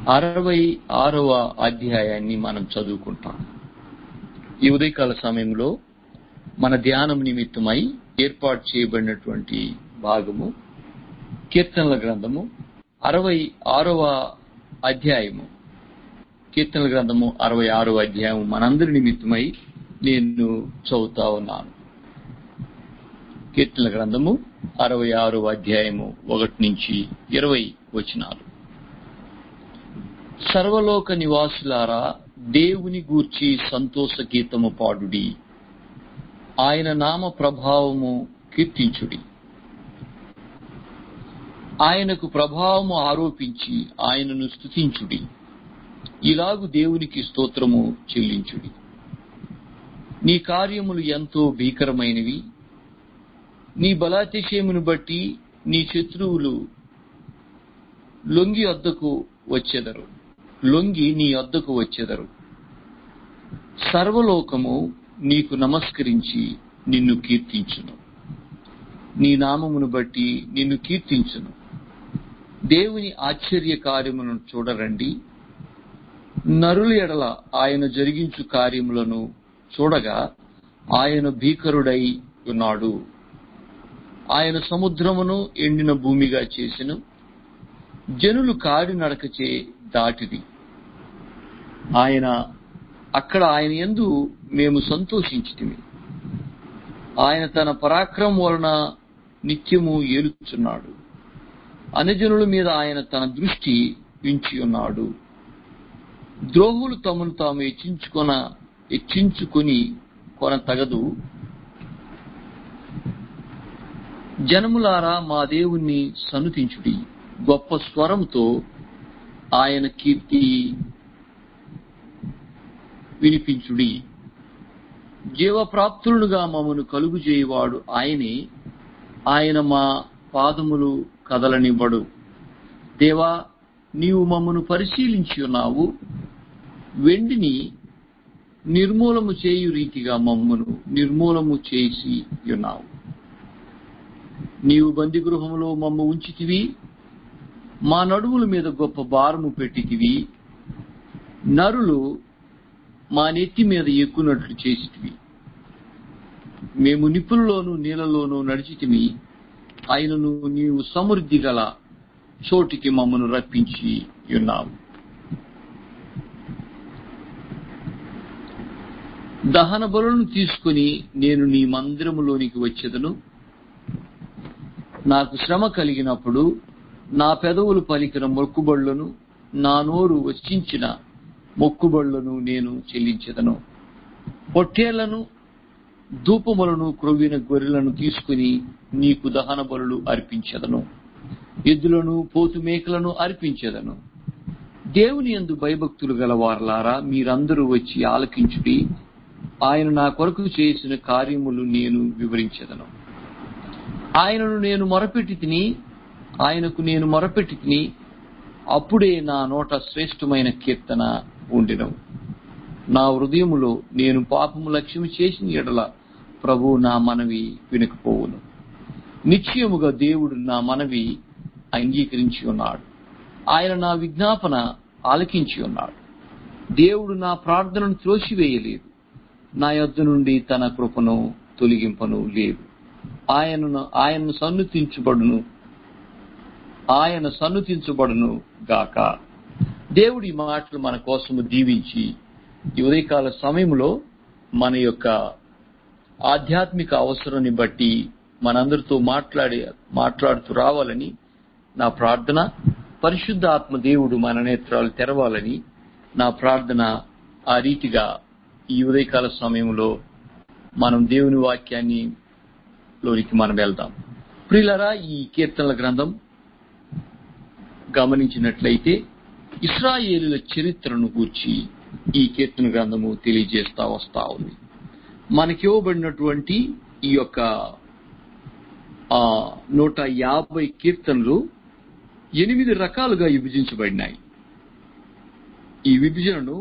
అరవై ఆరవ అధ్యాయాన్ని మనం చదువుకుంటాం ఈ ఉదయకాల సమయంలో మన ధ్యానం నిమిత్తమై ఏర్పాటు చేయబడినటువంటి భాగము కీర్తనల గ్రంథము అరవై ఆరవ అధ్యాయము కీర్తనల గ్రంథము అరవై ఆరవ అధ్యాయం మనందరి నిమిత్తమై నేను చదువుతా ఉన్నాను కీర్తనల గ్రంథము అరవై ఆరవ అధ్యాయము ఒకటి నుంచి ఇరవై వచనాలు సర్వలోక నివాసులారా దేవుని గూర్చి సంతోష గీతము పాడుడి ఆయన నామ ప్రభావము కీర్తించుడి ఆయనకు ప్రభావము ఆరోపించి ఆయనను స్తుతించుడి ఇలాగు దేవునికి స్తోత్రము చెల్లించుడి నీ కార్యములు ఎంతో భీకరమైనవి నీ బలాతిశయమును బట్టి నీ శత్రువులు లొంగి వద్దకు వచ్చెదరు లొంగి నీ వద్దకు వచ్చెదరు సర్వలోకము నీకు నమస్కరించి నిన్ను కీర్తించును నీ నామమును బట్టి నిన్ను కీర్తించును దేవుని ఆశ్చర్య కార్యములను చూడరండి నరుల ఎడల ఆయన జరిగించు కార్యములను చూడగా ఆయన భీకరుడై ఉన్నాడు ఆయన సముద్రమును ఎండిన భూమిగా చేసెను జనులు కాడి నడకచే దాటిది ఆయన అక్కడ ఆయన ఎందు మేము సంతోషించితిమి ఆయన తన పరాక్రమం వలన నిత్యము ఏలుచున్నాడు అనుజనుల మీద ఆయన తన దృష్టి ఉంచి ఉన్నాడు ద్రోహులు తమను తాము హెచ్చించుకొన హెచ్చించుకొని కొన తగదు జనములారా మా దేవుణ్ణి సనుతించుడి గొప్ప స్వరంతో ఆయన కీర్తి వినిపించుడి జీవప్రాప్తులుగా మమ్మను కలుగు చేయవాడు ఆయనే ఆయన మా పాదములు కదలనివ్వడు దేవా నీవు మమ్మను పరిశీలించి ఉన్నావు వెండిని నిర్మూలము చేయు రీతిగా మమ్మను నిర్మూలము చేసి ఉన్నావు నీవు బంది గృహములో మమ్మ ఉంచితివి మా నడుముల మీద గొప్ప భారము పెట్టితివి నరులు మా నెత్తి మీద ఎక్కునట్లు చేసిటివి మేము నిప్పులలోను నీళ్ళలోను నడిచితిమి ఆయనను నీవు సమృద్ధి గల చోటికి మమ్మను రప్పించి ఉన్నావు దహన బలులను తీసుకుని నేను నీ మందిరములోనికి వచ్చేదను నాకు శ్రమ కలిగినప్పుడు నా పెదవులు పలికిన మొక్కుబడులను నా నోరు వచ్చించిన మొక్కుబడులను నేను చెల్లించెదను పొట్టేళ్లను ధూపములను క్రొవ్విన గొర్రెలను తీసుకుని నీకు దహన బలులు అర్పించెదను ఎద్దులను పోతు మేకలను అర్పించెదను దేవుని యందు భయభక్తులు గలవారలారా మీరందరూ వచ్చి ఆలకించుడి ఆయన నా కొరకు చేసిన కార్యములు నేను వివరించెదను ఆయనను నేను మొరపెట్టి తిని ఆయనకు నేను మొరపెట్టి తిని అప్పుడే నా నోట శ్రేష్టమైన కీర్తన ఉండినవు నా హృదయములో నేను పాపము లక్ష్యము చేసిన ఎడల ప్రభు నా మనవి వినకపోవును నిశ్చయముగా దేవుడు నా మనవి అంగీకరించి ఉన్నాడు ఆయన నా విజ్ఞాపన ఆలకించి ఉన్నాడు దేవుడు నా ప్రార్థనను త్రోసివేయలేదు నా యొద్ద నుండి తన కృపను తొలగింపను లేదు ఆయనను ఆయనను సన్నుతించబడును ఆయన సన్నుతించబడును గాక దేవుడి మాటలు మన కోసము దీవించి ఈ ఉదయకాల సమయంలో మన యొక్క ఆధ్యాత్మిక అవసరాన్ని బట్టి మనందరితో మాట్లాడి మాట్లాడుతూ రావాలని నా ప్రార్థన పరిశుద్ధ ఆత్మ దేవుడు మన నేత్రాలు తెరవాలని నా ప్రార్థన ఆ రీతిగా ఈ ఉదయకాల సమయంలో మనం దేవుని వాక్యాన్ని లోనికి మనం వెళ్దాం ప్రియులరా ఈ కీర్తనల గ్రంథం గమనించినట్లయితే ఇస్రాయేలుల చరిత్రను గూర్చి ఈ కీర్తన గ్రంథము తెలియజేస్తా వస్తా ఉంది మనకి ఇవ్వబడినటువంటి ఈ యొక్క ఆ నూట యాభై కీర్తనలు ఎనిమిది రకాలుగా విభజించబడినాయి ఈ విభజనను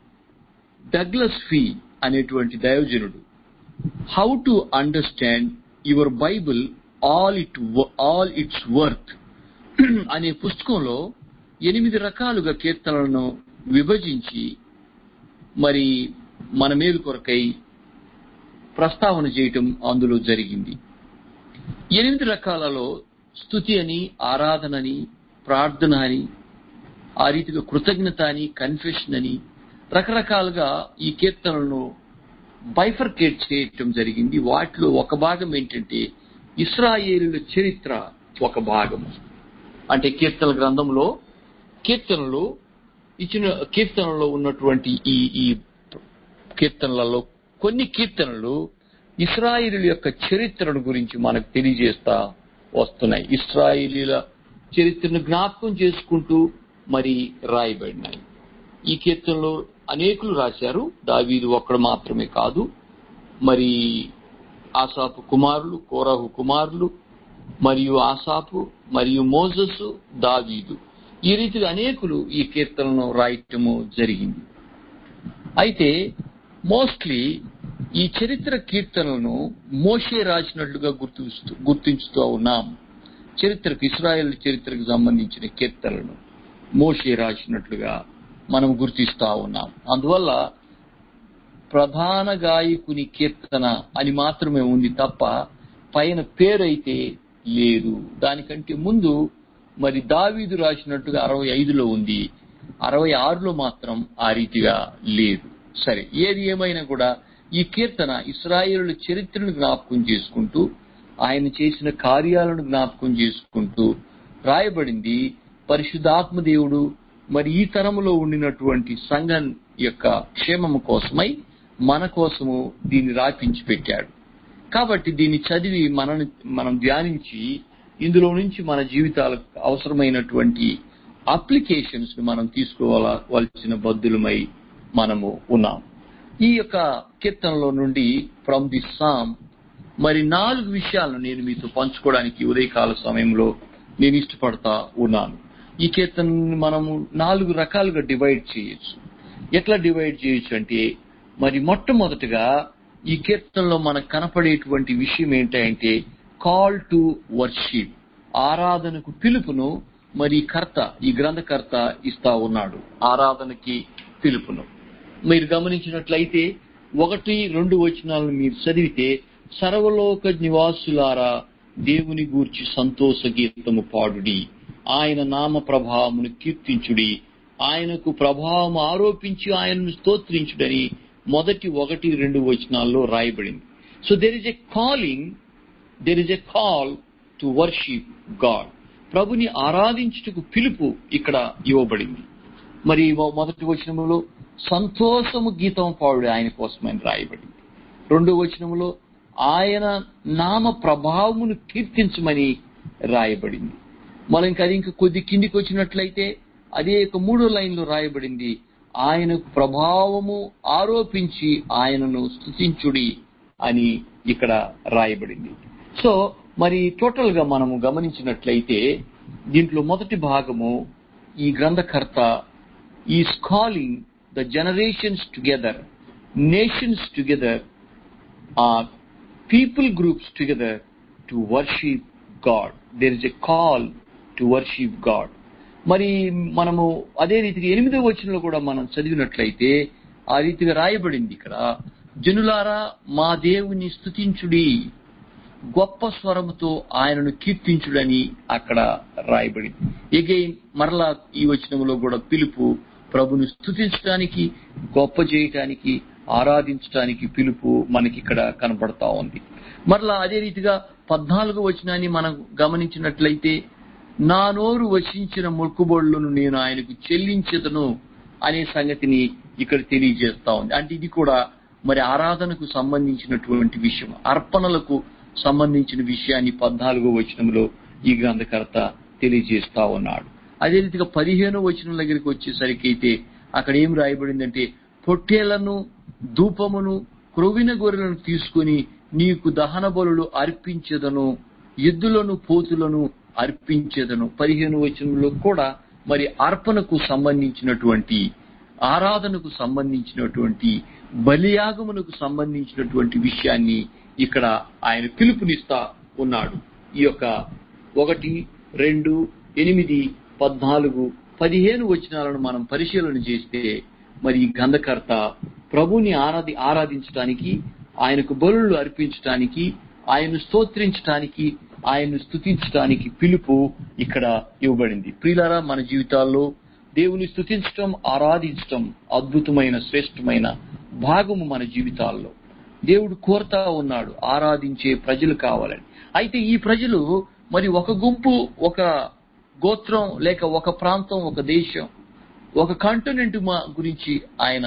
డగ్లస్ ఫీ అనేటువంటి దైవజనుడు how to understand your Bible all it all its worth అనే పుస్తకంలో ఎనిమిది రకాలుగా కీర్తనలను విభజించి మరి మన మేలు కొరకై ప్రస్తావన చేయటం అందులో జరిగింది ఎనిమిది రకాలలో స్థుతి అని ఆరాధన అని ప్రార్థన అని ఆ రీతిగా కృతజ్ఞత అని కన్ఫెషన్ అని రకరకాలుగా ఈ కీర్తనలను బైఫర్కేట్ చేయటం జరిగింది వాటిలో ఒక భాగం ఏంటంటే ఇస్రాయేలుల చరిత్ర ఒక భాగము అంటే కీర్తన గ్రంథంలో కీర్తనలు ఇచ్చిన కీర్తనలో ఉన్నటువంటి ఈ ఈ కీర్తనలలో కొన్ని కీర్తనలు ఇస్రాయిలీల యొక్క చరిత్రను గురించి మనకు తెలియజేస్తా వస్తున్నాయి ఇస్రాయిలీల చరిత్రను జ్ఞాపకం చేసుకుంటూ మరి రాయబడినాయి ఈ కీర్తనలో అనేకులు రాశారు దావీదు ఒక్కడు మాత్రమే కాదు మరి ఆసాపు కుమారులు కోరాహు కుమారులు మరియు ఆసాపు మరియు మోజసు దావీదు ఈ రీతిగా అనేకులు ఈ కీర్తనను రాయటము జరిగింది అయితే మోస్ట్లీ ఈ చరిత్ర కీర్తనలను మోషే రాసినట్లుగా గుర్తిస్తూ గుర్తించుతూ ఉన్నాం చరిత్రకు ఇస్రాయల్ చరిత్రకు సంబంధించిన కీర్తనలను మోషే రాసినట్లుగా మనం గుర్తిస్తా ఉన్నాం అందువల్ల ప్రధాన గాయకుని కీర్తన అని మాత్రమే ఉంది తప్ప పైన పేరైతే లేదు దానికంటే ముందు మరి దావీదు రాసినట్టుగా అరవై ఐదులో ఉంది అరవై ఆరులో మాత్రం ఆ రీతిగా లేదు సరే ఏది ఏమైనా కూడా ఈ కీర్తన ఇస్రాయేలుల చరిత్రను జ్ఞాపకం చేసుకుంటూ ఆయన చేసిన కార్యాలను జ్ఞాపకం చేసుకుంటూ రాయబడింది పరిశుద్ధాత్మ దేవుడు మరి ఈ తరములో ఉండినటువంటి సంఘం యొక్క క్షేమము కోసమై మన కోసము దీన్ని రాపించి పెట్టాడు కాబట్టి దీన్ని చదివి మనం మనం ధ్యానించి ఇందులో నుంచి మన జీవితాలకు అవసరమైనటువంటి అప్లికేషన్స్ ను మనం తీసుకోవాల్సిన బద్దులమై మనము ఉన్నాం ఈ యొక్క కీర్తనలో నుండి ఫ్రమ్ ది సామ్ మరి నాలుగు విషయాలను నేను మీతో పంచుకోవడానికి ఉదయకాల సమయంలో నేను ఇష్టపడతా ఉన్నాను ఈ కీర్తనని మనము నాలుగు రకాలుగా డివైడ్ చేయొచ్చు ఎట్లా డివైడ్ చేయొచ్చు అంటే మరి మొట్టమొదటిగా ఈ కీర్తనలో మనకు కనపడేటువంటి విషయం ఏంటంటే కాల్ టు వర్షిప్ ఆరాధనకు పిలుపును మరి కర్త ఈ గ్రంథకర్త ఇస్తా ఉన్నాడు ఆరాధనకి పిలుపును మీరు గమనించినట్లయితే ఒకటి రెండు వచనాలను మీరు చదివితే సర్వలోక నివాసులారా దేవుని గూర్చి సంతోష గీతము పాడుడి ఆయన నామ ప్రభావమును కీర్తించుడి ఆయనకు ప్రభావం ఆరోపించి ఆయనను స్తోత్రించుడని మొదటి ఒకటి రెండు వచనాల్లో రాయబడింది so there is a calling there is a call to worship God ప్రభుని ఆరాధించుటకు పిలుపు ఇక్కడ ఇవ్వబడింది మరి మొదటి వచనములో సంతోషము గీతం పాడు ఆయన కోసమని రాయబడింది రెండో వచనములో ఆయన నామ ప్రభావమును కీర్తించమని రాయబడింది మనం ఇంకా అది ఇంకా కొద్ది కిందికి వచ్చినట్లయితే అదే ఒక మూడో లైన్లో రాయబడింది ఆయనకు ప్రభావము ఆరోపించి ఆయనను స్థుతించుడి అని ఇక్కడ రాయబడింది సో మరి టోటల్ గా మనము గమనించినట్లయితే దీంట్లో మొదటి భాగము ఈ గ్రంథకర్త is calling the generations together nations together or people groups together to worship God there is a call to worship God మరి మనము అదే రీతిగా ఎనిమిదో వచనంలో కూడా మనం చదివినట్లయితే ఆ రీతిగా రాయబడింది ఇక్కడ జనులారా మా దేవుని స్థుతించుడి గొప్ప స్వరముతో ఆయనను కీర్తించుడని అక్కడ రాయబడింది ఎగైన్ మరలా ఈ వచనంలో కూడా పిలుపు ప్రభును స్థుతించడానికి గొప్ప చేయటానికి ఆరాధించడానికి పిలుపు మనకి ఇక్కడ కనబడతా ఉంది మరలా అదే రీతిగా పద్నాలుగు వచనాన్ని మనం గమనించినట్లయితే నా నోరు వశించిన మొక్కుబడులను నేను ఆయనకు చెల్లించదను అనే సంగతిని ఇక్కడ తెలియజేస్తా ఉంది అంటే ఇది కూడా మరి ఆరాధనకు సంబంధించినటువంటి విషయం అర్పణలకు సంబంధించిన విషయాన్ని పద్నాలుగో వచనంలో ఈ గ్రంథకర్త తెలియజేస్తా ఉన్నాడు అదే రీతిగా పదిహేనో వచనం దగ్గరికి వచ్చేసరికి అయితే అక్కడ ఏం రాయబడిందంటే పొట్టేళ్లను ధూపమును క్రొవిన గొర్రెలను తీసుకుని నీకు దహన బలులు అర్పించదను ఎద్దులను పోతులను అర్పించేదను పదిహేను వచనంలో కూడా మరి అర్పణకు సంబంధించినటువంటి ఆరాధనకు సంబంధించినటువంటి బలియాగమునకు సంబంధించినటువంటి విషయాన్ని ఇక్కడ ఆయన పిలుపునిస్తా ఉన్నాడు ఈ యొక్క ఒకటి రెండు ఎనిమిది పద్నాలుగు పదిహేను వచనాలను మనం పరిశీలన చేస్తే మరి ఈ గంధకర్త ప్రభుని ఆరాధి ఆరాధించడానికి ఆయనకు బలులు అర్పించడానికి ఆయన్ను స్తోత్రించడానికి ఆయన్ను స్తుతించడానికి పిలుపు ఇక్కడ ఇవ్వబడింది ప్రియులారా మన జీవితాల్లో దేవుని స్తుతించటం ఆరాధించటం అద్భుతమైన శ్రేష్టమైన భాగము మన జీవితాల్లో దేవుడు కోరుతా ఉన్నాడు ఆరాధించే ప్రజలు కావాలని అయితే ఈ ప్రజలు మరి ఒక గుంపు ఒక గోత్రం లేక ఒక ప్రాంతం ఒక దేశం ఒక కంటినెంట్ గురించి ఆయన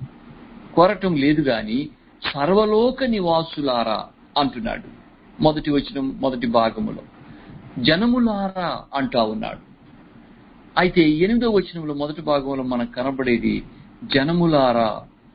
కోరటం లేదు గాని సర్వలోక నివాసులారా అంటున్నాడు మొదటి వచనం మొదటి భాగములో జనములారా అంటా ఉన్నాడు అయితే ఎనిమిదో వచనంలో మొదటి భాగంలో మనకు కనబడేది జనములారా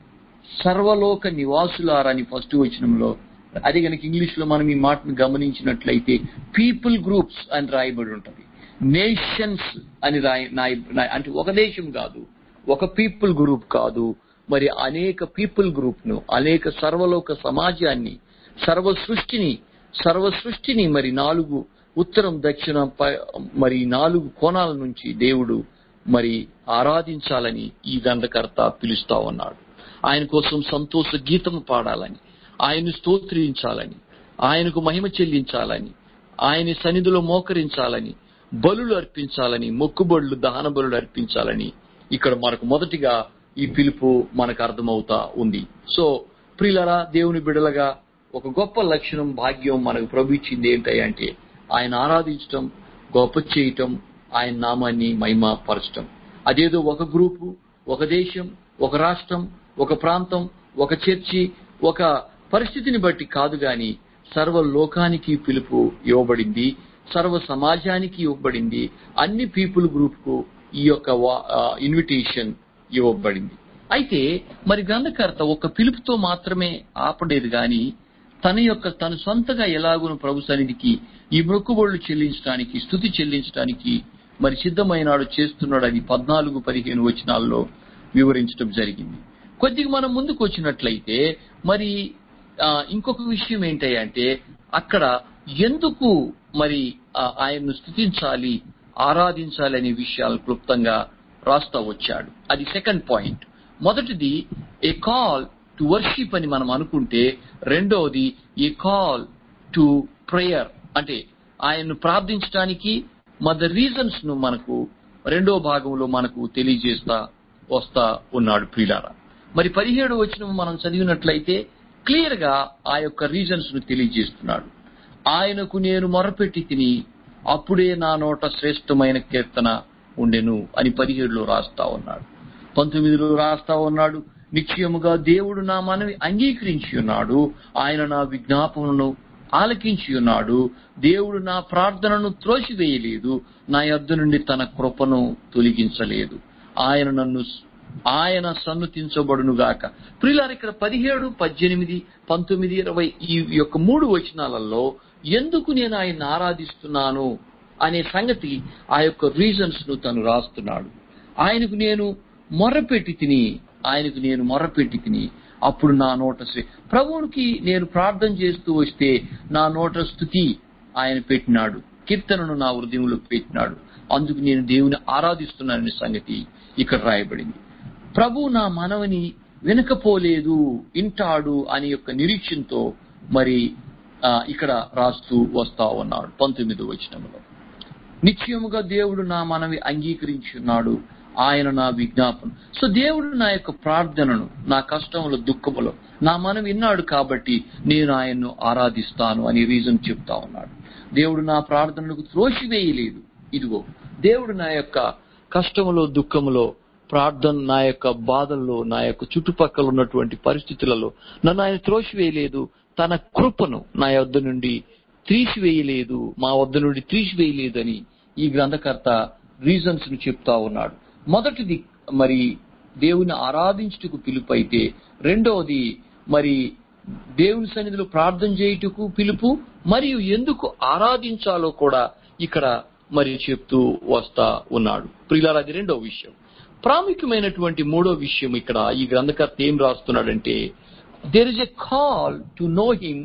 సర్వలోక నివాసులారా అని ఫస్ట్ వచనంలో అది కనుక ఇంగ్లీష్ లో మనం ఈ మాటను గమనించినట్లయితే పీపుల్ గ్రూప్స్ అని రాయబడి ఉంటది నేషన్స్ అని రాయ నాయ- అంటే ఒక దేశం కాదు ఒక పీపుల్ గ్రూప్ కాదు మరి అనేక పీపుల్ గ్రూప్ ను అనేక సర్వలోక సమాజాన్ని సర్వ సృష్టిని సర్వ సృష్టిని మరి నాలుగు ఉత్తరం దక్షిణ ప- మరి నాలుగు కోణాల నుంచి దేవుడు మరి ఆరాధించాలని ఈ దండకర్త పిలుస్తా ఉన్నాడు ఆయన కోసం సంతోష గీతం పాడాలని ఆయన్ని స్తోత్రించాలని ఆయనకు మహిమ చెల్లించాలని ఆయన సన్నిధిలో మోకరించాలని బలులు అర్పించాలని మొక్కుబడులు దహన బలులు అర్పించాలని ఇక్కడ మనకు మొదటిగా ఈ పిలుపు మనకు అర్థమవుతా ఉంది సో ప్రియులరా దేవుని బిడలగా ఒక గొప్ప లక్షణం భాగ్యం మనకు ప్రభు ఇచ్చింది ఏంటంటే ఆయన ఆరాధించటం గొప్ప చేయటం ఆయన నామాన్ని మహిమ పరచటం అదేదో ఒక గ్రూపు ఒక దేశం ఒక రాష్ట్రం ఒక ప్రాంతం ఒక చర్చి ఒక పరిస్థితిని బట్టి కాదు గాని సర్వ లోకానికి పిలుపు ఇవ్వబడింది సర్వ సమాజానికి ఇవ్వబడింది అన్ని పీపుల్ గ్రూప్ కు ఈ యొక్క ఇన్విటేషన్ ఇవ్వబడింది అయితే మరి గ్రంథకర్త ఒక పిలుపుతో మాత్రమే ఆపలేదు గాని తన యొక్క తన సొంతగా ఎలాగును ప్రభు సన్నిధికి ఈ మొక్కుబడులు చెల్లించడానికి స్థుతి చెల్లించడానికి మరి సిద్ధమైనాడు చేస్తున్నాడు అది పద్నాలుగు పదిహేను వచనాల్లో వివరించడం జరిగింది కొద్దిగా మనం ముందుకు వచ్చినట్లయితే మరి ఆ, ఇంకొక విషయం ఏంటంటే అక్కడ ఎందుకు మరి ఆ, ఆయన్ను స్థుతించాలి ఆరాధించాలి అనే విషయాలు క్లుప్తంగా రాస్తా వచ్చాడు అది సెకండ్ పాయింట్ మొదటిది ఏ కాల్ టు వర్షిప్ అని మనం అనుకుంటే రెండవది ఏ కాల్ టు ప్రేయర్ అంటే ఆయన్ను ప్రార్థించడానికి మద రీజన్స్ ను మనకు రెండో భాగంలో మనకు తెలియజేస్తా వస్తా ఉన్నాడు ప్రియులారా మరి పదిహేడు వచ్చిన మనం చదివినట్లయితే క్లియర్ గా ఆ యొక్క రీజన్స్ ను తెలియజేస్తున్నాడు ఆయనకు నేను మొరపెట్టి తిని అప్పుడే నా నోట శ్రేష్టమైన కీర్తన ఉండెను అని పదిహేడులో రాస్తా ఉన్నాడు పంతొమ్మిదిలో రాస్తా ఉన్నాడు నిశ్చయముగా దేవుడు నా మనవి అంగీకరించి ఉన్నాడు ఆయన నా విజ్ఞాపనను ఆలకించి ఉన్నాడు దేవుడు నా ప్రార్థనను త్రోసివేయలేదు నా యొద్ద నుండి తన కృపను తొలగించలేదు ఆయన నన్ను ఆయన సన్నుతించబడును గాక ప్రియులారు ఇక్కడ పదిహేడు పద్దెనిమిది పంతొమ్మిది ఇరవై ఈ యొక్క మూడు వచనాలలో ఎందుకు నేను ఆయన ఆరాధిస్తున్నాను అనే సంగతి ఆ యొక్క రీజన్స్ ను తను రాస్తున్నాడు ఆయనకు నేను మొర్రపెట్టి తిని ఆయనకు నేను మొర్రపెట్టి తిని అప్పుడు నా నోట శ్రీ ప్రభువునికి నేను ప్రార్థన చేస్తూ వస్తే నా నోట స్థుతి ఆయన పెట్టినాడు కీర్తనను నా హృదయంలో పెట్టినాడు అందుకు నేను దేవుని ఆరాధిస్తున్నాననే సంగతి ఇక్కడ రాయబడింది ప్రభు నా మనవని వినకపోలేదు వింటాడు అనే యొక్క నిరీక్షణతో మరి ఆ, ఇక్కడ రాస్తూ వస్తా ఉన్నాడు పంతొమ్మిదో వచనంలో నిశ్చయముగా దేవుడు నా మనవి అంగీకరించి ఉన్నాడు ఆయన నా విజ్ఞాపన సో దేవుడు నా యొక్క ప్రార్థనను నా కష్టములో దుఃఖములో నా మనం విన్నాడు కాబట్టి నేను ఆయన్ను ఆరాధిస్తాను అని రీజన్ చెప్తా ఉన్నాడు దేవుడు నా ప్రార్థనలకు త్రోసివేయలేదు ఇదిగో దేవుడు నా యొక్క కష్టములో దుఃఖములో ప్రార్థన నా యొక్క బాధల్లో నా యొక్క చుట్టుపక్కల ఉన్నటువంటి పరిస్థితులలో నన్ను ఆయన త్రోసివేయలేదు తన కృపను నా యొద్ద నుండి తీసివేయలేదు మా వద్ద నుండి తీసివేయలేదని ఈ గ్రంథకర్త రీజన్స్ ను చెప్తా ఉన్నాడు మొదటిది మరి దేవుని ఆరాధించుటకు పిలుపు అయితే రెండవది మరి దేవుని సన్నిధిలో ప్రార్థన చేయుటకు పిలుపు మరియు ఎందుకు ఆరాధించాలో కూడా ఇక్కడ మరి చెప్తూ వస్తా ఉన్నాడు ప్రియులారా అది రెండో విషయం ప్రాముఖ్యమైనటువంటి మూడో విషయం ఇక్కడ ఈ గ్రంథకర్త ఏం రాస్తున్నాడంటే there is a call to know him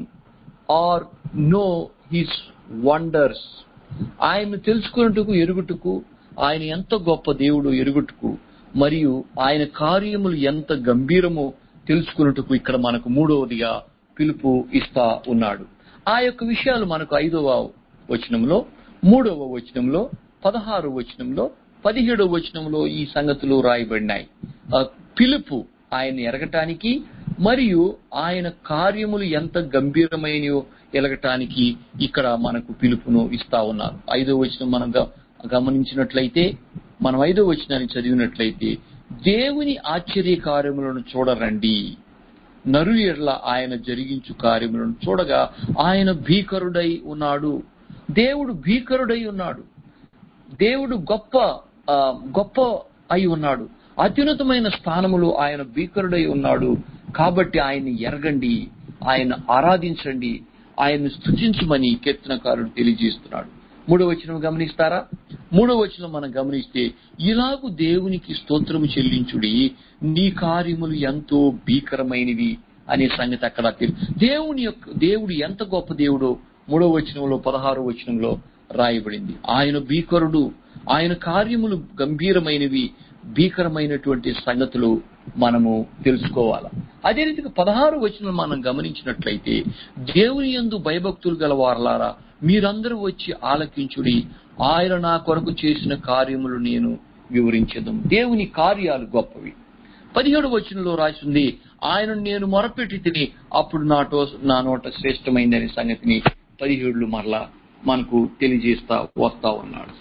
or know his wonders ఆయన తెలుసుకున్నట్టుకు ఎరుగుటకు ఆయన ఎంత గొప్ప దేవుడు ఎరుగుటకు మరియు ఆయన కార్యములు ఎంత గంభీరమో తెలుసుకున్నట్టుకు ఇక్కడ మనకు మూడవదిగా పిలుపు ఇస్తా ఉన్నాడు ఆ యొక్క విషయాలు మనకు ఐదవ వచనంలో మూడవ వచనంలో పదహారు వచనంలో పదిహేడవ వచనంలో ఈ సంగతులు రాయబడినాయి ఆ పిలుపు ఆయన ఎరగటానికి మరియు ఆయన కార్యములు ఎంత గంభీరమైనయో ఎలగటానికి ఇక్కడ మనకు పిలుపును ఇస్తా ఉన్నారు ఐదో వచనం మనం గ- గమనించినట్లయితే మనం ఐదో వచనాన్ని చదివినట్లయితే దేవుని ఆశ్చర్య కార్యములను చూడరండి నరు ఎడ్ల ఆయన జరిగించు కార్యములను చూడగా ఆయన భీకరుడై ఉన్నాడు దేవుడు భీకరుడై ఉన్నాడు దేవుడు గొప్ప ఆ, గొప్ప అయి ఉన్నాడు అత్యున్నతమైన స్థానములో ఆయన భీకరుడై ఉన్నాడు కాబట్టి ఆయన్ని ఎరగండి ఆయన ఆరాధించండి ఆయన్ని స్థుతించమని కీర్తనకారుడు తెలియజేస్తున్నాడు మూడో వచనం గమనిస్తారా మూడో వచనం మనం గమనిస్తే ఇలాగు దేవునికి స్తోత్రము చెల్లించుడి నీ కార్యములు ఎంతో భీకరమైనవి అనే సంగతి అక్కడ తెలి- దేవుని యొక్క దేవుడు ఎంత గొప్ప దేవుడో మూడో వచనంలో పదహారో వచనంలో రాయబడింది ఆయన భీకరుడు ఆయన కార్యములు గంభీరమైనవి భీకరమైనటువంటి సంగతులు మనము తెలుసుకోవాలి అదే రీతిగా పదహారు వచనం మనం గమనించినట్లయితే దేవుని యందు భయభక్తులు గల వారలారా మీరందరూ వచ్చి ఆలకించుడి ఆయన నా కొరకు చేసిన కార్యములు నేను వివరించదు దేవుని కార్యాలు గొప్పవి పదిహేడు వచనంలో రాసింది ఆయన నేను మొరపెట్టి తిని అప్పుడు నాటో నా నోట శ్రేష్టమైందనే సంగతిని పదిహేడులు మరలా మనకు తెలియజేస్తా వస్తా ఉన్నాడు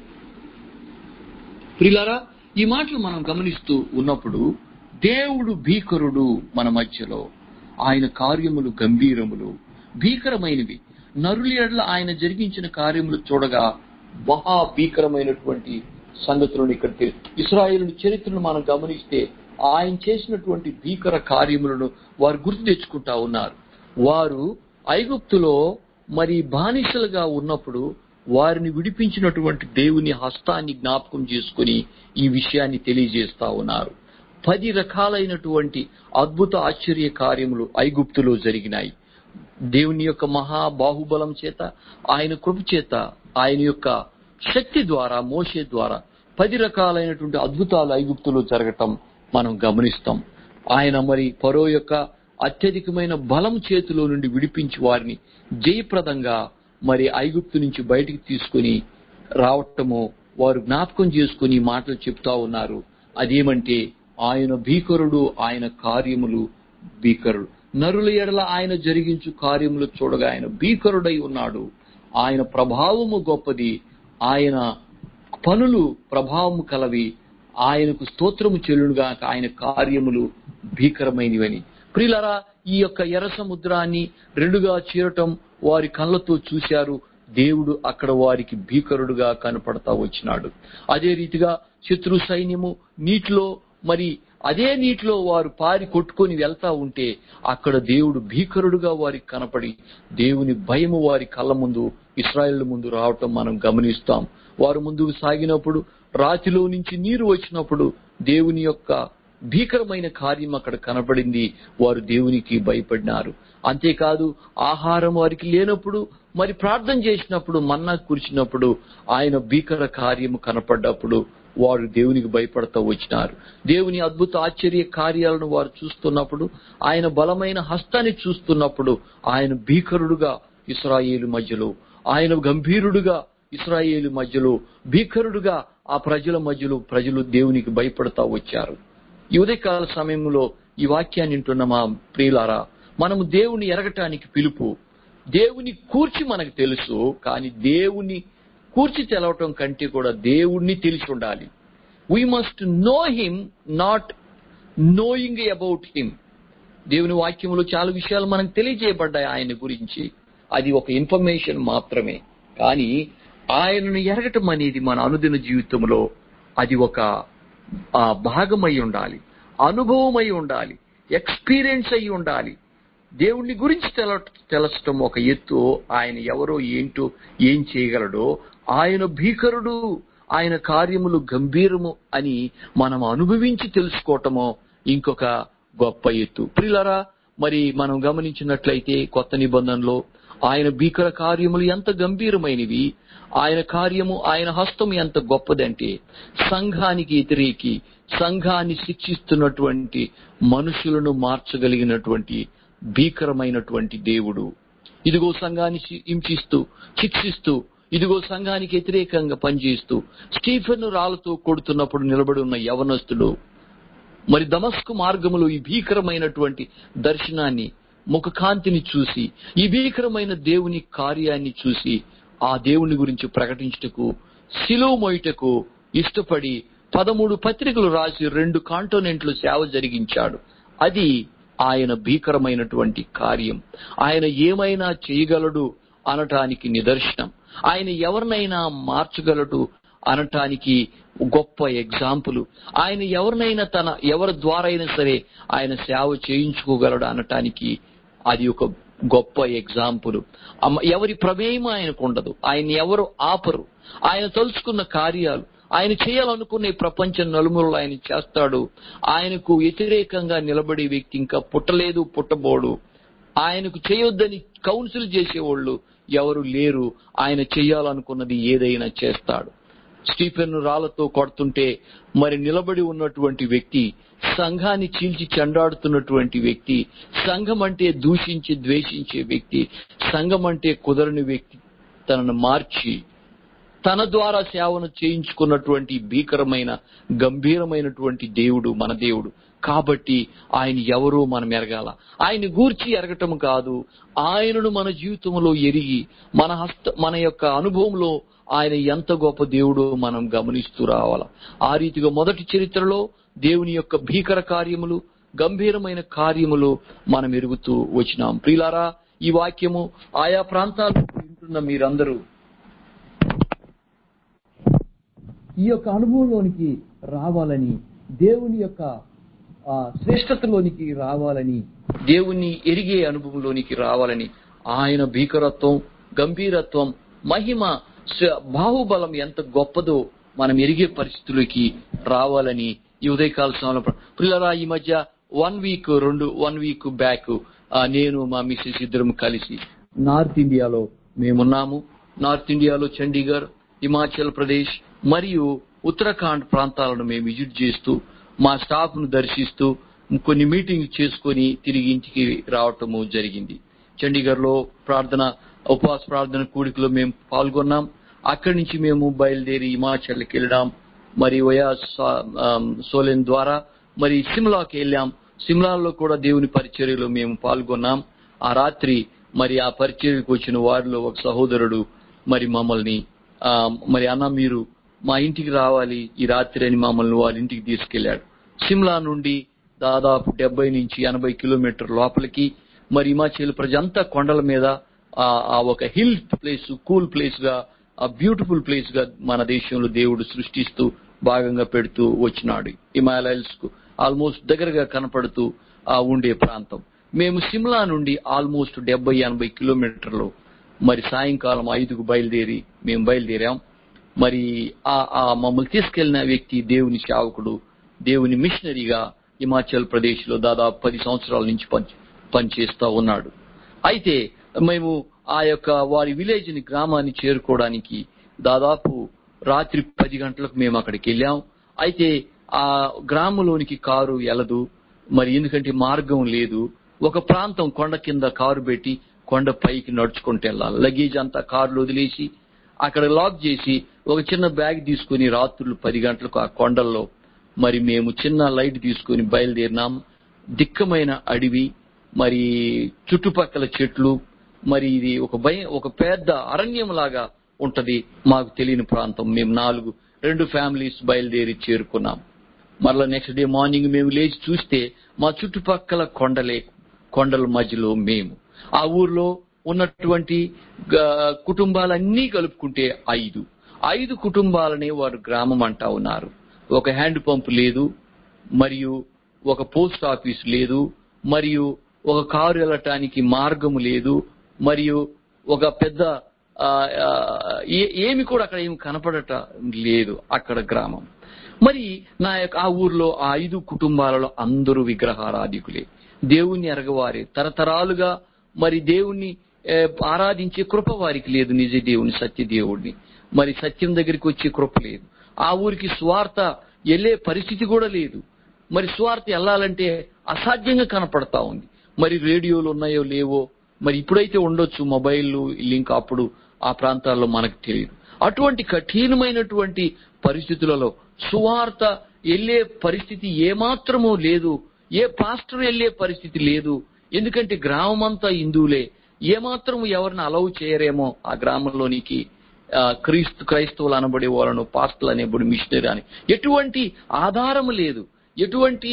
ప్రిలారా ఈ మాటలు మనం గమనిస్తూ ఉన్నప్పుడు దేవుడు భీకరుడు మన మధ్యలో ఆయన కార్యములు గంభీరములు భీకరమైనవి నరుల ఎడల ఆయన జరిగించిన కార్యములు చూడగా మహా భీకరమైనటువంటి సంగతులను ఇక్కడ తెలి- ఇస్రాయేలు చరిత్రను మనం గమనిస్తే ఆయన చేసినటువంటి భీకర కార్యములను వారు గుర్తు తెచ్చుకుంటా ఉన్నారు వారు ఐగుప్తులో మరి బానిసలుగా ఉన్నప్పుడు వారిని విడిపించినటువంటి దేవుని హస్తాన్ని జ్ఞాపకం చేసుకుని ఈ విషయాన్ని తెలియజేస్తా ఉన్నారు పది రకాలైనటువంటి అద్భుత ఆశ్చర్య కార్యములు ఐగుప్తులో జరిగినాయి దేవుని యొక్క మహా బాహుబలం చేత ఆయన కృప చేత ఆయన యొక్క శక్తి ద్వారా మోసే ద్వారా పది రకాలైనటువంటి అద్భుతాలు ఐగుప్తులో జరగటం మనం గమనిస్తాం ఆయన మరి పరో యొక్క అత్యధికమైన బలం చేతిలో నుండి విడిపించి వారిని జయప్రదంగా మరి ఐగుప్తు నుంచి బయటికి తీసుకుని రావటము వారు జ్ఞాపకం చేసుకుని ఈ మాటలు చెప్తా ఉన్నారు అదేమంటే ఆయన భీకరుడు ఆయన కార్యములు భీకరుడు నరుల ఎడల ఆయన జరిగించు కార్యములు చూడగా ఆయన భీకరుడై ఉన్నాడు ఆయన ప్రభావము గొప్పది ఆయన పనులు ప్రభావము కలవి ఆయనకు స్తోత్రము చెల్లునుగా ఆయన కార్యములు భీకరమైనవని ప్రిలరా ఈ యొక్క ఎర్ర సముద్రాన్ని రెండుగా చీరటం వారి కళ్ళతో చూశారు దేవుడు అక్కడ వారికి భీకరుడుగా కనపడతా వచ్చినాడు అదే రీతిగా శత్రు సైన్యము నీటిలో మరి అదే నీటిలో వారు పారి కొట్టుకొని వెళ్తా ఉంటే అక్కడ దేవుడు భీకరుడుగా వారికి కనపడి దేవుని భయము వారి కళ్ళ ముందు ఇస్రాయేల్ ముందు రావటం మనం గమనిస్తాం వారు ముందుకు సాగినప్పుడు రాతిలో నుంచి నీరు వచ్చినప్పుడు దేవుని యొక్క భీకరమైన కార్యం అక్కడ కనపడింది వారు దేవునికి భయపడినారు అంతేకాదు ఆహారం వారికి లేనప్పుడు మరి ప్రార్థన చేసినప్పుడు మన్నా కురిచినప్పుడు ఆయన భీకర కార్యము కనపడ్డప్పుడు వారు దేవునికి భయపడతా వచ్చినారు దేవుని అద్భుత ఆశ్చర్య కార్యాలను వారు చూస్తున్నప్పుడు ఆయన బలమైన హస్తాన్ని చూస్తున్నప్పుడు ఆయన భీకరుడుగా ఇస్రాయేలు మధ్యలో ఆయన గంభీరుడుగా ఇస్రాయేలు మధ్యలో భీకరుడుగా ఆ ప్రజల మధ్యలో ప్రజలు దేవునికి భయపడతా వచ్చారు ఈ ఉదయకాల సమయంలో ఈ వాక్యాన్ని వింటున్న మా ప్రియులారా మనము దేవుని ఎరగటానికి పిలుపు దేవుని కూర్చి మనకు తెలుసు కానీ దేవుని కూర్చి తెలవటం కంటే కూడా దేవుణ్ణి తెలిసి ఉండాలి we must know him not knowing about him దేవుని వాక్యంలో చాలా విషయాలు మనకు తెలియజేయబడ్డాయి ఆయన గురించి అది ఒక ఇన్ఫర్మేషన్ మాత్రమే కానీ ఆయనను ఎరగటం అనేది మన అనుదిన జీవితంలో అది ఒక ఆ, భాగమై ఉండాలి అనుభవమై ఉండాలి ఎక్స్పీరియన్స్ అయి ఉండాలి దేవుని గురించి తెల తెలచటం ఒక ఎత్తు ఆయన ఎవరో ఏంటో ఏం చేయగలడో ఆయన భీకరుడు ఆయన కార్యములు గంభీరము అని మనం అనుభవించి తెలుసుకోవటమో ఇంకొక గొప్ప ఎత్తు ప్రిలరా మరి మనం గమనించినట్లయితే కొత్త నిబంధనలో ఆయన భీకర కార్యములు ఎంత గంభీరమైనవి ఆయన కార్యము ఆయన హస్తం ఎంత గొప్పదంటే సంఘానికి వ్యతిరేకి సంఘాన్ని శిక్షిస్తున్నటువంటి మనుషులను మార్చగలిగినటువంటి భీకరమైనటువంటి దేవుడు ఇదిగో సంఘాన్ని శి- హింసిస్తూ శిక్షిస్తూ ఇదిగో సంఘానికి వ్యతిరేకంగా పనిచేస్తూ స్టీఫెన్ రాళ్లతో కొడుతున్నప్పుడు నిలబడి ఉన్న యవనస్తుడు మరి దమస్కు మార్గములో ఈ భీకరమైనటువంటి దర్శనాన్ని ముఖకాంతిని చూసి ఈ భీకరమైన దేవుని కార్యాన్ని చూసి ఆ దేవుని గురించి ప్రకటించుటకు శిలో మోయుటకు ఇష్టపడి పదమూడు పత్రికలు రాసి రెండు కాంటోనెంట్లు సేవ జరిగించాడు అది ఆయన భీకరమైనటువంటి కార్యం ఆయన ఏమైనా చేయగలడు అనటానికి నిదర్శనం ఆయన ఎవరినైనా మార్చగలడు అనటానికి గొప్ప ఎగ్జాంపుల్ ఆయన ఎవరినైనా తన ఎవరి ద్వారా అయినా సరే ఆయన సేవ చేయించుకోగలడు అనటానికి అది ఒక గొప్ప ఎగ్జాంపుల్ అమ్మ- ఎవరి ప్రమేయం ఆయనకు ఉండదు ఆయన ఎవరు ఆపరు ఆయన తలుచుకున్న కార్యాలు ఆయన చేయాలనుకునే ప్రపంచ నలుమూలలు ఆయన చేస్తాడు ఆయనకు వ్యతిరేకంగా నిలబడే వ్యక్తి ఇంకా పుట్టలేదు పుట్టబోడు ఆయనకు చేయొద్దని కౌన్సిల్ చేసేవాళ్ళు ఎవరు లేరు ఆయన చేయాలనుకున్నది ఏదైనా చేస్తాడు స్టీఫెన్ రాళ్లతో కొడుతుంటే మరి నిలబడి ఉన్నటువంటి వ్యక్తి సంఘాన్ని చీల్చి చెండాడుతున్నటువంటి వ్యక్తి సంఘం అంటే దూషించి ద్వేషించే వ్యక్తి సంఘం అంటే కుదరని వ్యక్తి తనను మార్చి తన ద్వారా సేవను చేయించుకున్నటువంటి భీకరమైన గంభీరమైనటువంటి దేవుడు మన దేవుడు కాబట్టి ఆయన ఎవరో మనం ఎరగాల ఆయన గూర్చి ఎరగటం కాదు ఆయనను మన జీవితంలో ఎరిగి మన హస్త మన యొక్క అనుభవంలో ఆయన ఎంత గొప్ప దేవుడో మనం గమనిస్తూ రావాల ఆ రీతిగా మొదటి చరిత్రలో దేవుని యొక్క భీకర కార్యములు గంభీరమైన కార్యములు మనం ఎరుగుతూ వచ్చినాం ప్రియులారా ఈ వాక్యము ఆయా ప్రాంతాల్లో వింటున్న మీరందరూ ఈ యొక్క అనుభవంలోనికి రావాలని దేవుని యొక్క ఆ, శ్రేష్టతలోనికి రావాలని దేవుని ఎరిగే అనుభవంలోనికి రావాలని ఆయన భీకరత్వం గంభీరత్వం మహిమ స- బాహుబలం ఎంత గొప్పదో మనం ఎరిగే పరిస్థితులకి రావాలని ఈ ఉదయకాల సమయంలో ప్ర- పిల్లరా ఈ మధ్య వన్ వీక్ రెండు వన్ వీక్ బ్యాక్ నేను మా మిస్సెస్ ఇద్దరం కలిసి నార్త్ ఇండియాలో మేమున్నాము నార్త్ ఇండియాలో చండీగఢ్ హిమాచల్ ప్రదేశ్ మరియు ఉత్తరాఖండ్ ప్రాంతాలను మేము విజిట్ చేస్తూ మా స్టాఫ్ ను దర్శిస్తూ కొన్ని మీటింగ్ చేసుకొని తిరిగి ఇంటికి రావటము జరిగింది చండీగఢ్ లో ప్రార్థన ఉపవాస ప్రార్థన కూడికలో మేము పాల్గొన్నాం అక్కడి నుంచి మేము బయలుదేరి హిమాచల్కి వెళ్ళాం మరి వయా సా- ఆమ్, సోలెన్ ద్వారా మరి సిమ్లాకి వెళ్ళాం సిమ్లాలో కూడా దేవుని పరిచర్యలో మేము పాల్గొన్నాం ఆ రాత్రి మరి ఆ పరిచర్యకు వచ్చిన వారిలో ఒక సహోదరుడు మరి మమ్మల్ని ఆ, మరి అన్న మీరు మా ఇంటికి రావాలి ఈ రాత్రి అని మమ్మల్ని వారి ఇంటికి తీసుకెళ్లాడు సిమ్లా నుండి దాదాపు డెబ్బై నుంచి ఎనభై కిలోమీటర్ లోపలికి మరి హిమాచల్ ప్రజంతా కొండల మీద ఆ ఆ ఒక హిల్ ప్లేస్ కూల్ ప్లేస్ గా ఆ బ్యూటిఫుల్ ప్లేస్ గా మన దేశంలో దేవుడు సృష్టిస్తూ భాగంగా పెడుతూ వచ్చినాడు హిమాలయల్స్ కు ఆల్మోస్ట్ దగ్గరగా కనపడుతూ ఆ ఉండే ప్రాంతం మేము సిమ్లా నుండి ఆల్మోస్ట్ డెబ్బై ఎనభై కిలోమీటర్లు మరి సాయంకాలం ఐదుకు బయలుదేరి మేము బయలుదేరాం మరి ఆ ఆ మమ్మల్ని తీసుకెళ్లిన వ్యక్తి దేవుని సేవకుడు దేవుని మిషనరీగా హిమాచల్ ప్రదేశ్ లో దాదాపు పది సంవత్సరాల నుంచి పని పనిచేస్తా ఉన్నాడు అయితే మేము ఆ యొక్క వారి విలేజ్ ని గ్రామాన్ని చేరుకోవడానికి దాదాపు రాత్రి పది గంటలకు మేము అక్కడికి వెళ్ళాం అయితే ఆ గ్రామంలోనికి కారు వెళ్ళదు మరి ఎందుకంటే మార్గం లేదు ఒక ప్రాంతం కొండ కింద కారు పెట్టి కొండ పైకి నడుచుకుంటూ వెళ్ళాలి లగేజ్ అంతా కారులో వదిలేసి అక్కడ లాక్ చేసి ఒక చిన్న బ్యాగ్ తీసుకుని రాత్రులు పది గంటలకు ఆ కొండల్లో మరి మేము చిన్న లైట్ తీసుకుని బయలుదేరినాం దిక్కమైన అడవి మరి చుట్టుపక్కల చెట్లు మరి ఇది ఒక భయం ఒక పెద్ద అరణ్యం లాగా ఉంటది మాకు తెలియని ప్రాంతం మేము నాలుగు రెండు ఫ్యామిలీస్ బయలుదేరి చేరుకున్నాం మరలా నెక్స్ట్ డే మార్నింగ్ మేము లేచి చూస్తే మా చుట్టుపక్కల కొండలే కొండల మధ్యలో మేము ఆ ఊర్లో ఉన్నటువంటి గ- కుటుంబాలన్నీ కలుపుకుంటే ఐదు ఐదు కుటుంబాలనే వారు గ్రామం అంటా ఉన్నారు ఒక హ్యాండ్ పంప్ లేదు మరియు ఒక పోస్ట్ ఆఫీస్ లేదు మరియు ఒక కారు వెళ్ళటానికి మార్గము లేదు మరియు ఒక పెద్ద ఆ, ఆ, ఏ- ఏమి కూడా అక్కడ ఏమి కనపడట లేదు అక్కడ గ్రామం మరి నా యొక్క ఆ ఊర్లో ఆ ఐదు కుటుంబాలలో అందరూ విగ్రహారాధికులే దేవుణ్ణి ఎరగవారే తరతరాలుగా మరి దేవుణ్ణి ఏ, ఆరాధించే కృప వారికి లేదు నిజ దేవుని సత్య దేవుడిని మరి సత్యం దగ్గరికి వచ్చే కృప లేదు ఆ ఊరికి స్వార్థ వెళ్ళే పరిస్థితి కూడా లేదు మరి స్వార్థ వెళ్ళాలంటే అసాధ్యంగా కనపడతా ఉంది మరి రేడియోలు ఉన్నాయో లేవో మరి ఇప్పుడైతే ఉండొచ్చు మొబైల్ లింక్ అప్పుడు ఆ ప్రాంతాల్లో మనకు తెలియదు అటువంటి కఠినమైనటువంటి పరిస్థితులలో సువార్త వెళ్ళే పరిస్థితి ఏమాత్రమూ లేదు ఏ పాస్టర్ వెళ్ళే పరిస్థితి లేదు ఎందుకంటే గ్రామం అంతా హిందువులే ఏమాత్రం ఎవరిని అలౌ చేయరేమో ఆ గ్రామంలోనికి ఆ, క్రీస్తు క్రైస్తవులు అనబడే వాళ్ళను పాస్టల్ అనేబడి మిషనరీ అని ఎటువంటి ఆధారం లేదు ఎటువంటి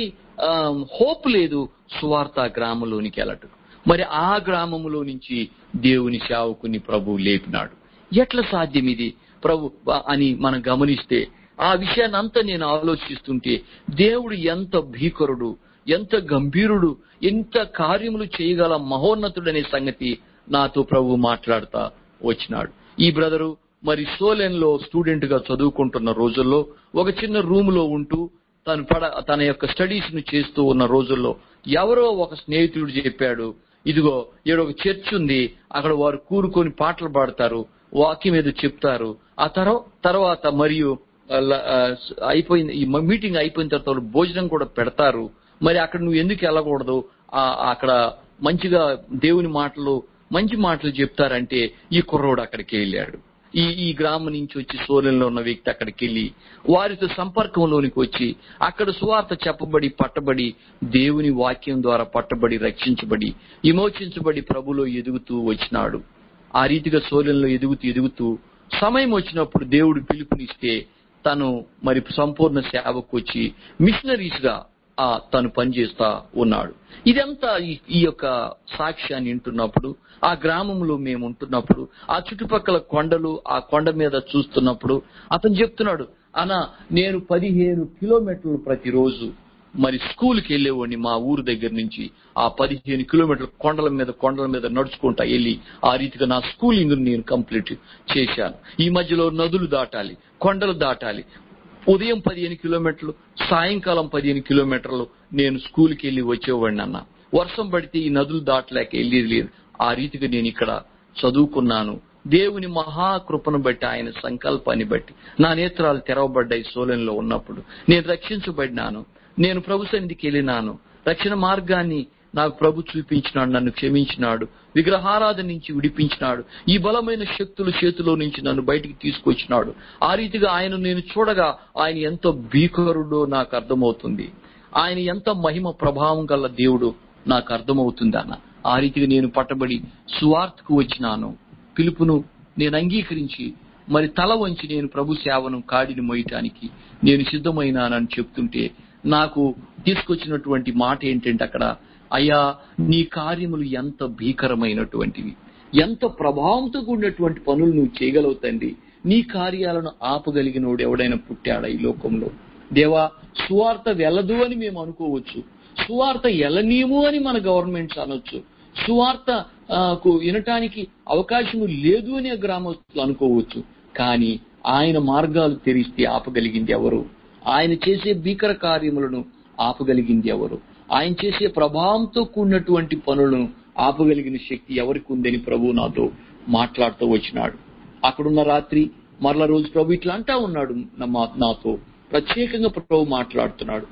హోప్ లేదు సువార్త గ్రామంలోనికి వెళ్ళటం మరి ఆ గ్రామములో నుంచి దేవుని సేవకుని ప్రభు లేపినాడు ఎట్లా సాధ్యం ఇది ప్రభు అని మనం గమనిస్తే ఆ విషయాన్ని అంతా నేను ఆలోచిస్తుంటే దేవుడు ఎంత భీకరుడు ఎంత గంభీరుడు ఎంత కార్యములు చేయగల మహోన్నతుడనే సంగతి నాతో ప్రభు మాట్లాడుతా వచ్చినాడు ఈ బ్రదరు మరి సోలెన్ లో స్టూడెంట్ గా చదువుకుంటున్న రోజుల్లో ఒక చిన్న రూమ్ లో ఉంటూ తను పడ తన యొక్క స్టడీస్ ను చేస్తూ ఉన్న రోజుల్లో ఎవరో ఒక స్నేహితుడు చెప్పాడు ఇదిగో ఈడ ఒక చర్చ్ ఉంది అక్కడ వారు కూరుకొని పాటలు పాడతారు వాక్యం ఏదో చెప్తారు ఆ తర్వా తర్వాత మరియు ఆ, ల- ఆ, స్- అయిపోయింది ఈ మ- మీటింగ్ అయిపోయిన తర్వాత వాళ్ళు భోజనం కూడా పెడతారు మరి అక్కడ నువ్వు ఎందుకు వెళ్ళకూడదు ఆ, అక్కడ మంచిగా దేవుని మాటలు మంచి మాటలు చెప్తారంటే ఈ కుర్రోడు అక్కడికి వెళ్ళాడు ఈ ఈ గ్రామం నుంచి వచ్చి సోలెంలో ఉన్న వ్యక్తి అక్కడికి వెళ్ళి వారితో సంపర్కంలోనికి వచ్చి అక్కడ సువార్త చెప్పబడి పట్టబడి దేవుని వాక్యం ద్వారా పట్టబడి రక్షించబడి విమోచించబడి ప్రభులో ఎదుగుతూ వచ్చినాడు ఆ రీతిగా సోలెంలో ఎదుగుతూ ఎదుగుతూ సమయం వచ్చినప్పుడు దేవుడు పిలుపునిస్తే తను మరి సంపూర్ణ సేవకు వచ్చి మిషనరీస్ గా ఆ తను పనిచేస్తా ఉన్నాడు ఇదంతా ఈ- ఈ యొక్క సాక్ష్యాన్ని వింటున్నప్పుడు ఆ గ్రామంలో మేము ఉంటున్నప్పుడు ఆ చుట్టుపక్కల కొండలు ఆ కొండ మీద చూస్తున్నప్పుడు అతను చెప్తున్నాడు అన్న నేను పదిహేను కిలోమీటర్లు ప్రతిరోజు మరి స్కూల్కి వెళ్ళేవాడిని మా ఊరు దగ్గర నుంచి ఆ పదిహేను కిలోమీటర్ల కొండల మీద కొండల మీద నడుచుకుంటా వెళ్ళి ఆ రీతిగా నా స్కూలింగ్ నేను కంప్లీట్ చేశాను ఈ మధ్యలో నదులు దాటాలి కొండలు దాటాలి ఉదయం పదిహేను కిలోమీటర్లు సాయంకాలం పదిహేను కిలోమీటర్లు నేను స్కూల్కి వెళ్ళి వచ్చేవాడిని అన్న వర్షం పడితే ఈ నదులు దాటలేక వెళ్ళేది లేదు ఆ రీతిగా నేను ఇక్కడ చదువుకున్నాను దేవుని మహాకృపను బట్టి ఆయన సంకల్పాన్ని బట్టి నా నేత్రాలు తెరవబడ్డాయి సోలెంలో ఉన్నప్పుడు నేను రక్షించబడినాను నేను ప్రభు సన్నిధికి వెళ్ళినాను రక్షణ మార్గాన్ని నాకు ప్రభు చూపించినాడు నన్ను క్షమించినాడు విగ్రహారాధన నుంచి విడిపించినాడు ఈ బలమైన శక్తుల చేతిలో నుంచి నన్ను బయటికి తీసుకొచ్చినాడు ఆ రీతిగా ఆయన నేను చూడగా ఆయన ఎంత భీకరుడో నాకు అర్థమవుతుంది ఆయన ఎంత మహిమ ప్రభావం గల దేవుడు నాకు అర్థమవుతుంది అన్న ఆ రీతిగా నేను పట్టబడి సువార్తకు వచ్చినాను పిలుపును నేను అంగీకరించి మరి తల వంచి నేను ప్రభు సేవను కాడిని మోయటానికి నేను సిద్ధమైనానని చెప్తుంటే నాకు తీసుకొచ్చినటువంటి మాట ఏంటంటే అక్కడ అయ్యా నీ కార్యములు ఎంత భీకరమైనటువంటివి ఎంత ప్రభావంతో కూడినటువంటి పనులు నువ్వు చేయగలవు తండ్రి నీ కార్యాలను ఆపగలిగినోడు ఎవడైనా పుట్టాడా ఈ లోకంలో దేవా సువార్త వెళ్ళదు అని మేము అనుకోవచ్చు సువార్త ఎలనీయము అని మన గవర్నమెంట్స్ అనొచ్చు సువార్త ఆ, కు వినటానికి అవకాశం లేదు అని ఆ గ్రామస్తులు అనుకోవచ్చు కానీ ఆయన మార్గాలు తెరిస్తే ఆపగలిగింది ఎవరు ఆయన చేసే భీకర కార్యములను ఆపగలిగింది ఎవరు ఆయన చేసే ప్రభావంతో కూడినటువంటి పనులను ఆపగలిగిన శక్తి ఎవరికి ఉందని ప్రభు నాతో మాట్లాడుతూ వచ్చినాడు అక్కడున్న రాత్రి మరల రోజు ప్రభు ఇట్లా అంటా ఉన్నాడు నా- మా- నాతో ప్రత్యేకంగా ప్రభు మాట్లాడుతున్నాడు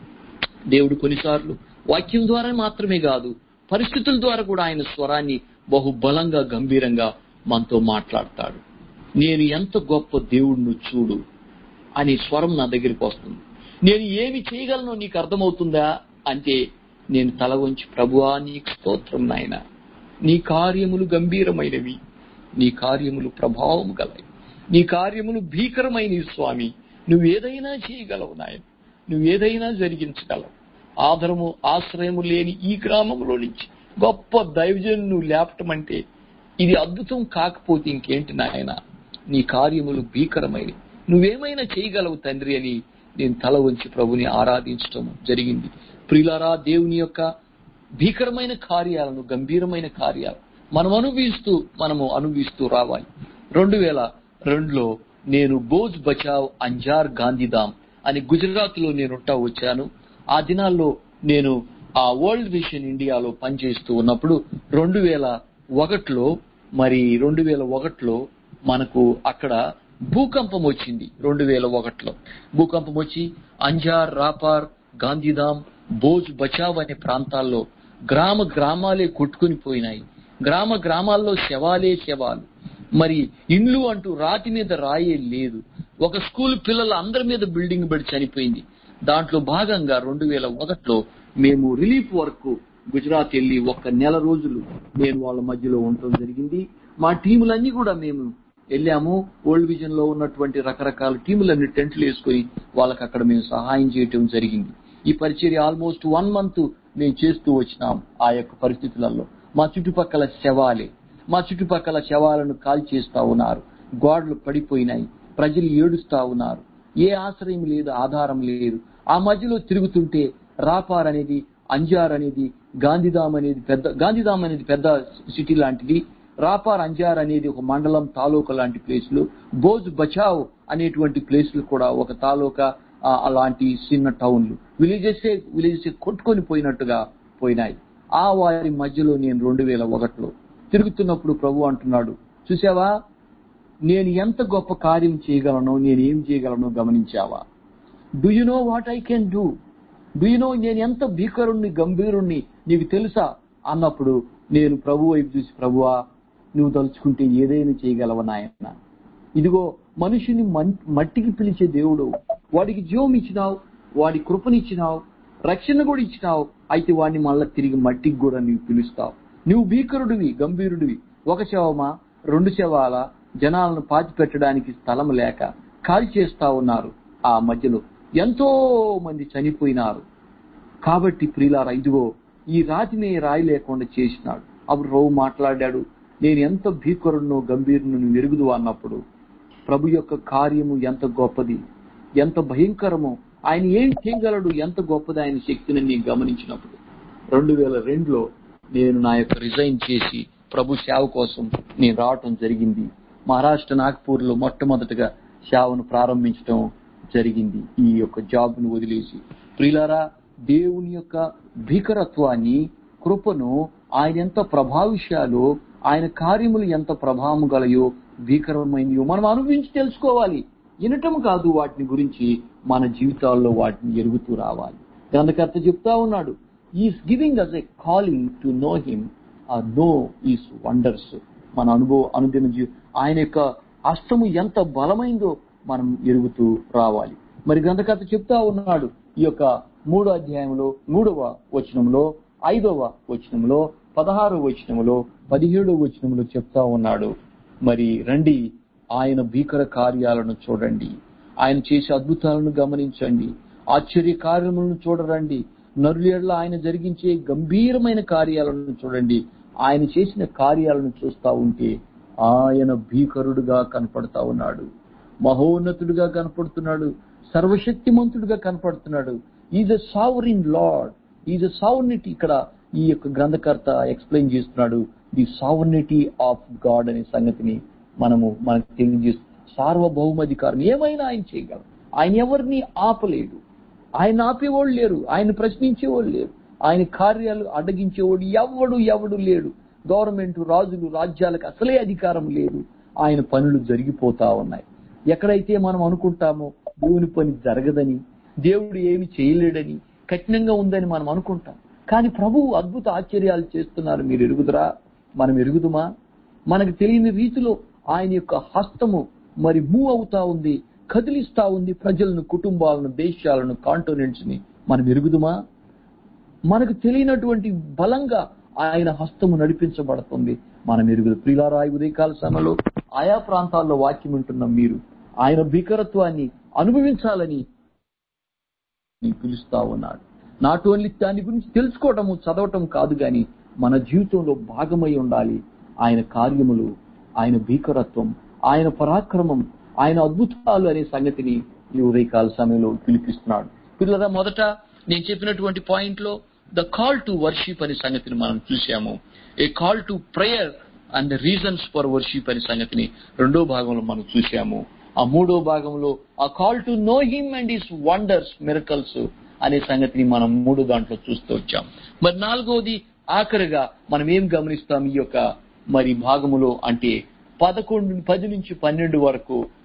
దేవుడు కొన్నిసార్లు వాక్యం ద్వారా మాత్రమే కాదు పరిస్థితుల ద్వారా కూడా ఆయన స్వరాన్ని బహు బలంగా గంభీరంగా మనతో మాట్లాడతాడు నేను ఎంత గొప్ప దేవుడిని చూడు అనే స్వరం నా దగ్గరికి వస్తుంది నేను ఏమి చేయగలను నీకు అర్థమవుతుందా అంటే నేను తల వంచి ప్రభువా నీకు స్తోత్రం నాయన నీ కార్యములు గంభీరమైనవి నీ కార్యములు ప్రభావం గలవి నీ కార్యములు భీకరమైనవి స్వామి నువ్వు ఏదైనా చేయగలవు నాయన నువ్వు ఏదైనా జరిగించగలవు ఆధారము ఆశ్రయము లేని ఈ గ్రామంలో నుంచి గొప్ప దైవజను నువ్వు లేపటం అంటే ఇది అద్భుతం కాకపోతే ఇంకేంటి నాయన నీ కార్యములు భీకరమైనవి నువ్వేమైనా చేయగలవు తండ్రి అని నేను తల వంచి ప్రభుని ఆరాధించటం జరిగింది ప్రియులారా దేవుని యొక్క భీకరమైన కార్యాలను గంభీరమైన కార్యాలు మనం అనుభవిస్తూ మనము అనుభవిస్తూ రావాలి రెండు వేల రెండులో నేను బోజ్ బచావ్ అంజార్ గాంధీధామ్ అని గుజరాత్ లో నేను ఉంటా వచ్చాను ఆ దినాల్లో నేను ఆ వరల్డ్ విషన్ ఇండియాలో పనిచేస్తూ ఉన్నప్పుడు రెండు వేల ఒకటిలో మరి రెండు వేల ఒకటిలో మనకు అక్కడ భూకంపం వచ్చింది రెండు వేల ఒకటిలో భూకంపం వచ్చి అంజార్ రాపార్ గాంధీధామ్ బోజ్ బచావ్ అనే ప్రాంతాల్లో గ్రామ గ్రామాలే కొట్టుకుని పోయినాయి గ్రామ గ్రామాల్లో శవాలే శవాలు మరి ఇండ్లు అంటూ రాతి మీద రాయే లేదు ఒక స్కూల్ పిల్లల అందరి మీద బిల్డింగ్ పడి చనిపోయింది దాంట్లో భాగంగా రెండు వేల ఒకటిలో మేము రిలీఫ్ వర్క్ గుజరాత్ వెళ్ళి ఒక నెల రోజులు నేను వాళ్ళ మధ్యలో ఉండటం జరిగింది మా టీములన్నీ కూడా మేము వెళ్ళాము ఓల్డ్ విజన్ లో ఉన్నటువంటి రకరకాల టీములన్నీ టెంట్లు వేసుకొని వాళ్ళకి అక్కడ మేము సహాయం చేయటం జరిగింది ఈ పరిచర్య ఆల్మోస్ట్ వన్ మంత్ మేము చేస్తూ వచ్చినాం ఆ యొక్క పరిస్థితులలో మా చుట్టుపక్కల శవాలే మా చుట్టుపక్కల శవాలను కాల్ చేస్తా ఉన్నారు గోడలు పడిపోయినాయి ప్రజలు ఏడుస్తా ఉన్నారు ఏ ఆశ్రయం లేదు ఆధారం లేదు ఆ మధ్యలో తిరుగుతుంటే రాపార్ అనేది అంజార్ అనేది గాంధీధామ్ అనేది పెద్ద గాంధీధామ్ అనేది పెద్ద సిటీ లాంటిది రాపార్ అంజార్ అనేది ఒక మండలం తాలూకా లాంటి ప్లేస్లు బోజ్ బచావ్ అనేటువంటి ప్లేస్లు కూడా ఒక తాలూకా ఆ, అలాంటి చిన్న టౌన్లు విలేజెస్ విలేజెస్ కొట్టుకొని పోయినట్టుగా పోయినాయి ఆ వారి మధ్యలో నేను రెండు వేల ఒకటిలో తిరుగుతున్నప్పుడు ప్రభు అంటున్నాడు చూసావా నేను ఎంత గొప్ప కార్యం చేయగలను నేను ఏం చేయగలను గమనించావా do you know what I can do do you know నేను ఎంత భీకరుణ్ణి గంభీరుణ్ణి నీకు తెలుసా అన్నప్పుడు నేను ప్రభు వైపు చూసి ప్రభువా నువ్వు తలుచుకుంటే ఏదైనా చేయగలవా నాయన ఇదిగో మనిషిని మన్- మట్టికి పిలిచే దేవుడు వాడికి జీవం ఇచ్చినావు వాడి కృపనిచ్చినావు రక్షణ కూడా ఇచ్చినావు అయితే వాడిని మళ్ళా తిరిగి మట్టికి కూడా నీవు పిలుస్తావు నువ్వు భీకరుడివి గంభీరుడివి ఒక శవమా రెండు శవాల జనాలను పాతి పెట్టడానికి స్థలం లేక కాల్ చేస్తా ఉన్నారు ఆ మధ్యలో ఎంతో మంది చనిపోయినారు కాబట్టి ప్రియులారా ఇదిగో ఈ రాతిని రాయి లేకుండా చేసినాడు అప్పుడు రఘు మాట్లాడాడు నేను ఎంత భీకరుడునో గంభీరును నువ్వు ఎరుగుదు అన్నప్పుడు ప్రభు యొక్క కార్యము ఎంత గొప్పది ఎంత భయంకరమో ఆయన ఏం చేయగలడు ఎంత గొప్పది ఆయన శక్తిని నేను గమనించినప్పుడు రెండు వేల రెండులో నేను నా యొక్క రిజైన్ చేసి ప్రభు సేవ కోసం నేను రావటం జరిగింది మహారాష్ట్ర నాగ్పూర్ లో మొట్టమొదటిగా సేవను ప్రారంభించడం జరిగింది ఈ యొక్క జాబ్ ను వదిలేసి ప్రియులారా దేవుని యొక్క భీకరత్వాన్ని కృపను ఆయన ఎంత ప్రభావిషయాలు ఆయన కార్యములు ఎంత ప్రభావం గలయో భీకరమైనయో మనం అనుభవించి తెలుసుకోవాలి వినటం కాదు వాటిని గురించి మన జీవితాల్లో వాటిని ఎరుగుతూ రావాలి గ్రంథకర్త చెప్తా ఉన్నాడు is giving us a calling to know him ah know his wonders మన అనుభవ అనుదిన జీ- ఆయన యొక్క హస్తము ఎంత బలమైందో మనం ఎరుగుతూ రావాలి మరి గ్రంథకర్త చెప్తా ఉన్నాడు ఈ యొక్క మూడో అధ్యాయంలో మూడవ వచనంలో ఐదవ వచనంలో పదహారవ వచనంలో పదిహేడవ వచనంలో చెప్తా ఉన్నాడు మరి రండి ఆయన భీకర కార్యాలను చూడండి ఆయన చేసే అద్భుతాలను గమనించండి ఆశ్చర్య కార్యములను చూడరండి నరులేళ్ల ఆయన జరిగించే గంభీరమైన కార్యాలను చూడండి ఆయన చేసిన కార్యాలను చూస్తా ఉంటే ఆయన భీకరుడుగా కనపడతా ఉన్నాడు మహోన్నతుడుగా కనపడుతున్నాడు సర్వశక్తిమంతుడుగా కనపడుతున్నాడు is a sovereign lord is a sovereignty ఇక్కడ ఈ యొక్క గ్రంథకర్త ఎక్స్ప్లెయిన్ చేస్తున్నాడు ది సావర్నిటీ ఆఫ్ గాడ్ అనే సంగతిని మనము మనకు తెలియజేస్తూ సార్వభౌమాధికారం ఏమైనా ఆయన చేయగలరు ఆయన ఎవరిని ఆపలేడు ఆయన ఆపేవాళ్ళు లేరు ఆయన ప్రశ్నించేవాళ్ళు లేరు ఆయన కార్యాలు అడ్డగించేవాడు ఎవడు ఎవడు లేడు గవర్నమెంట్ రాజులు రాజ్యాలకు అసలే అధికారం లేదు ఆయన పనులు జరిగిపోతా ఉన్నాయి ఎక్కడైతే మనం అనుకుంటామో దేవుని పని జరగదని దేవుడు ఏమి చేయలేడని కఠినంగా ఉందని మనం అనుకుంటాం కానీ ప్రభువు అద్భుత ఆశ్చర్యాలు చేస్తున్నారు మీరు ఎరుగుదరా మనం ఎరుగుదుమా మనకు తెలియని రీతిలో ఆయన యొక్క హస్తము మరి మూవ్ అవుతా ఉంది కదిలిస్తా ఉంది ప్రజలను కుటుంబాలను దేశాలను కాంటోనెంట్స్ ని మనం ఎరుగుదుమా మనకు తెలియనటువంటి బలంగా ఆయన హస్తము నడిపించబడుతుంది మనం ఎరుగుదు ప్రిలారాయి ఉదయకాల సమయంలో ఆయా ప్రాంతాల్లో వాక్యం వింటున్న మీరు ఆయన భీకరత్వాన్ని అనుభవించాలని నీ పిలుస్తా ఉన్నాడు నాట్ ఓన్లీ దాని గురించి తెలుసుకోవటము చదవటం కాదు గాని మన జీవితంలో భాగమై ఉండాలి ఆయన కార్యములు ఆయన భీకరత్వం ఆయన పరాక్రమం ఆయన అద్భుతాలు అనే సంగతిని ఈ ఉదయకాల సమయంలో పిలిపిస్తున్నాడు పిల్లరా మొదట నేను చెప్పినటువంటి పాయింట్ లో ద కాల్ టు వర్షిప్ అనే సంగతిని మనం చూసాము a call to prayer and reasons for worship అనే సంగతిని రెండో భాగంలో మనం చూసాము ఆ మూడో భాగంలో a call to know him and his wonders miracles అనే సంగతిని మనం మూడో దాంట్లో చూస్తూ వచ్చాం మరి నాలుగోది ఆఖరిగా మనం ఏం గమనిస్తాం ఈ యొక్క మరి భాగములో అంటే పదకొండు పది నుంచి పన్నెండు వరకు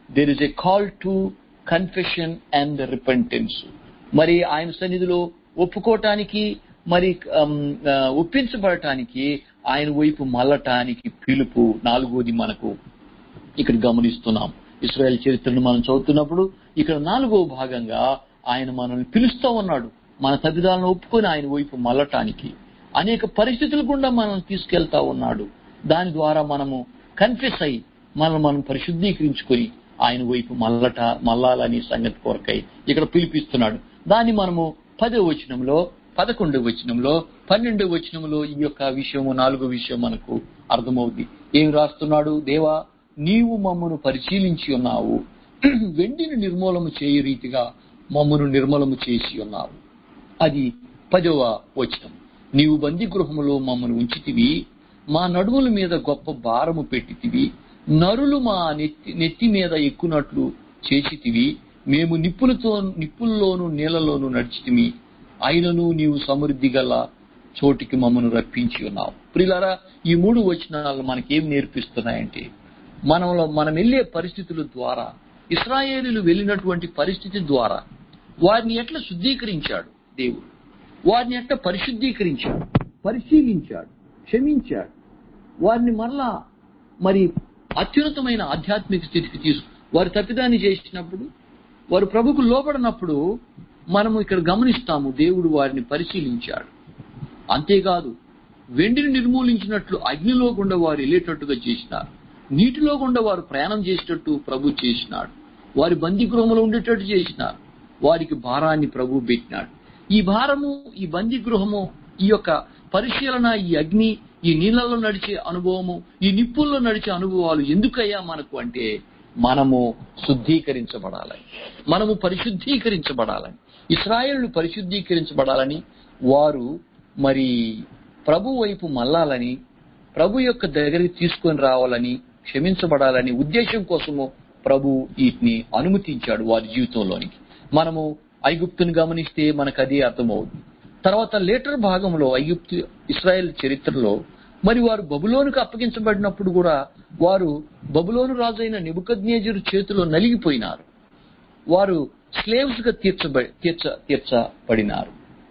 there is a call to confession and repentance మరి ఆయన సన్నిధిలో ఒప్పుకోవటానికి మరి um, ఆ, ఒప్పించబడటానికి ఆయన వైపు మళ్ళటానికి పిలుపు నాలుగోది మనకు ఇక్కడ గమనిస్తున్నాం ఇస్రాయల్ చరిత్రను మనం చదువుతున్నప్పుడు ఇక్కడ నాలుగో భాగంగా ఆయన మనల్ని పిలుస్తూ ఉన్నాడు మన తప్పిదాలను ఒప్పుకొని ఆయన వైపు మళ్ళటానికి అనేక పరిస్థితుల గుండా మనం తీసుకెళ్తా ఉన్నాడు దాని ద్వారా మనము కన్ఫ్యూస్ అయి మనం మనం పరిశుద్ధీకరించుకొని ఆయన వైపు మల్లట మల్లాలని సంగతి కొరకై ఇక్కడ పిలిపిస్తున్నాడు దాన్ని మనము పదో వచనంలో పదకొండవ వచనంలో పన్నెండవ వచనంలో ఈ యొక్క విషయము నాలుగో విషయం మనకు అర్థమవుద్ది ఏం రాస్తున్నాడు దేవా నీవు మమ్మను పరిశీలించి ఉన్నావు వెండిని నిర్మూలము చేయు రీతిగా మమ్మను నిర్మూలము చేసి ఉన్నావు అది పదవ వచనం నీవు బందీ గృహములో మమ్మను ఉంచితివి మా నడుముల మీద గొప్ప భారము పెట్టితివి నరులు మా నెత్తి నెత్తి మీద ఎక్కునట్లు చేసితివి మేము నిప్పులతో నిప్పుల్లోను నీళ్లలోను నడిచితిమి అయినను నీవు సమృద్ధి గల చోటికి మమ్మను రప్పించి ఉన్నావు ప్రిలారా ఈ మూడు వచనాలు మనకేం నేర్పిస్తున్నాయంటే మనలో మనం వెళ్ళే పరిస్థితుల ద్వారా ఇస్రాయేలీలు వెళ్ళినటువంటి పరిస్థితి ద్వారా వారిని ఎట్లా శుద్ధీకరించాడు దేవుడు వారిని ఎట్లా పరిశుద్ధీకరించాడు పరిశీలించాడు క్షమించాడు వారిని మరలా మరి అత్యున్నతమైన ఆధ్యాత్మిక స్థితికి తీసుకు వారు తప్పిదాన్ని చేసినప్పుడు వారు ప్రభుకు లోబడినప్పుడు మనము ఇక్కడ గమనిస్తాము దేవుడు వారిని పరిశీలించాడు అంతేకాదు వెండిని నిర్మూలించినట్లు అగ్నిలో గుండా వారు వెళ్ళేటట్టుగా చేసినారు నీటిలో గుండా వారు ప్రయాణం చేసేటట్టు ప్రభు చేసినాడు వారి బందీ గృహంలో ఉండేటట్టు చేసినారు వారికి భారాన్ని ప్రభు పెట్టినాడు ఈ భారము ఈ బందీ గృహము ఈ యొక్క పరిశీలన ఈ అగ్ని ఈ నీళ్ళలో నడిచే అనుభవము ఈ నిప్పుల్లో నడిచే అనుభవాలు ఎందుకయ్యా మనకు అంటే మనము శుద్ధీకరించబడాలని మనము పరిశుద్ధీకరించబడాలని ఇస్రాయేళ్లు పరిశుద్ధీకరించబడాలని వారు మరి ప్రభు వైపు మళ్ళాలని ప్రభు యొక్క దగ్గరికి తీసుకొని రావాలని క్షమించబడాలని ఉద్దేశం కోసము ప్రభు వీటిని అనుమతించాడు వారి జీవితంలోనికి మనము ఐగుప్తుని గమనిస్తే మనకు అదే అర్థమవుతుంది తర్వాత లేటర్ భాగంలో ఐగుప్తు ఇస్రాయెల్ చరిత్రలో మరి వారు బబులోనుకు అప్పగించబడినప్పుడు కూడా వారు బబులోను రాజైన నెబుకద్నేజరు చేతిలో నలిగిపోయినారు వారు స్లేవ్స్ గా తీర్చబ తీర్చ తీర్చబడినారు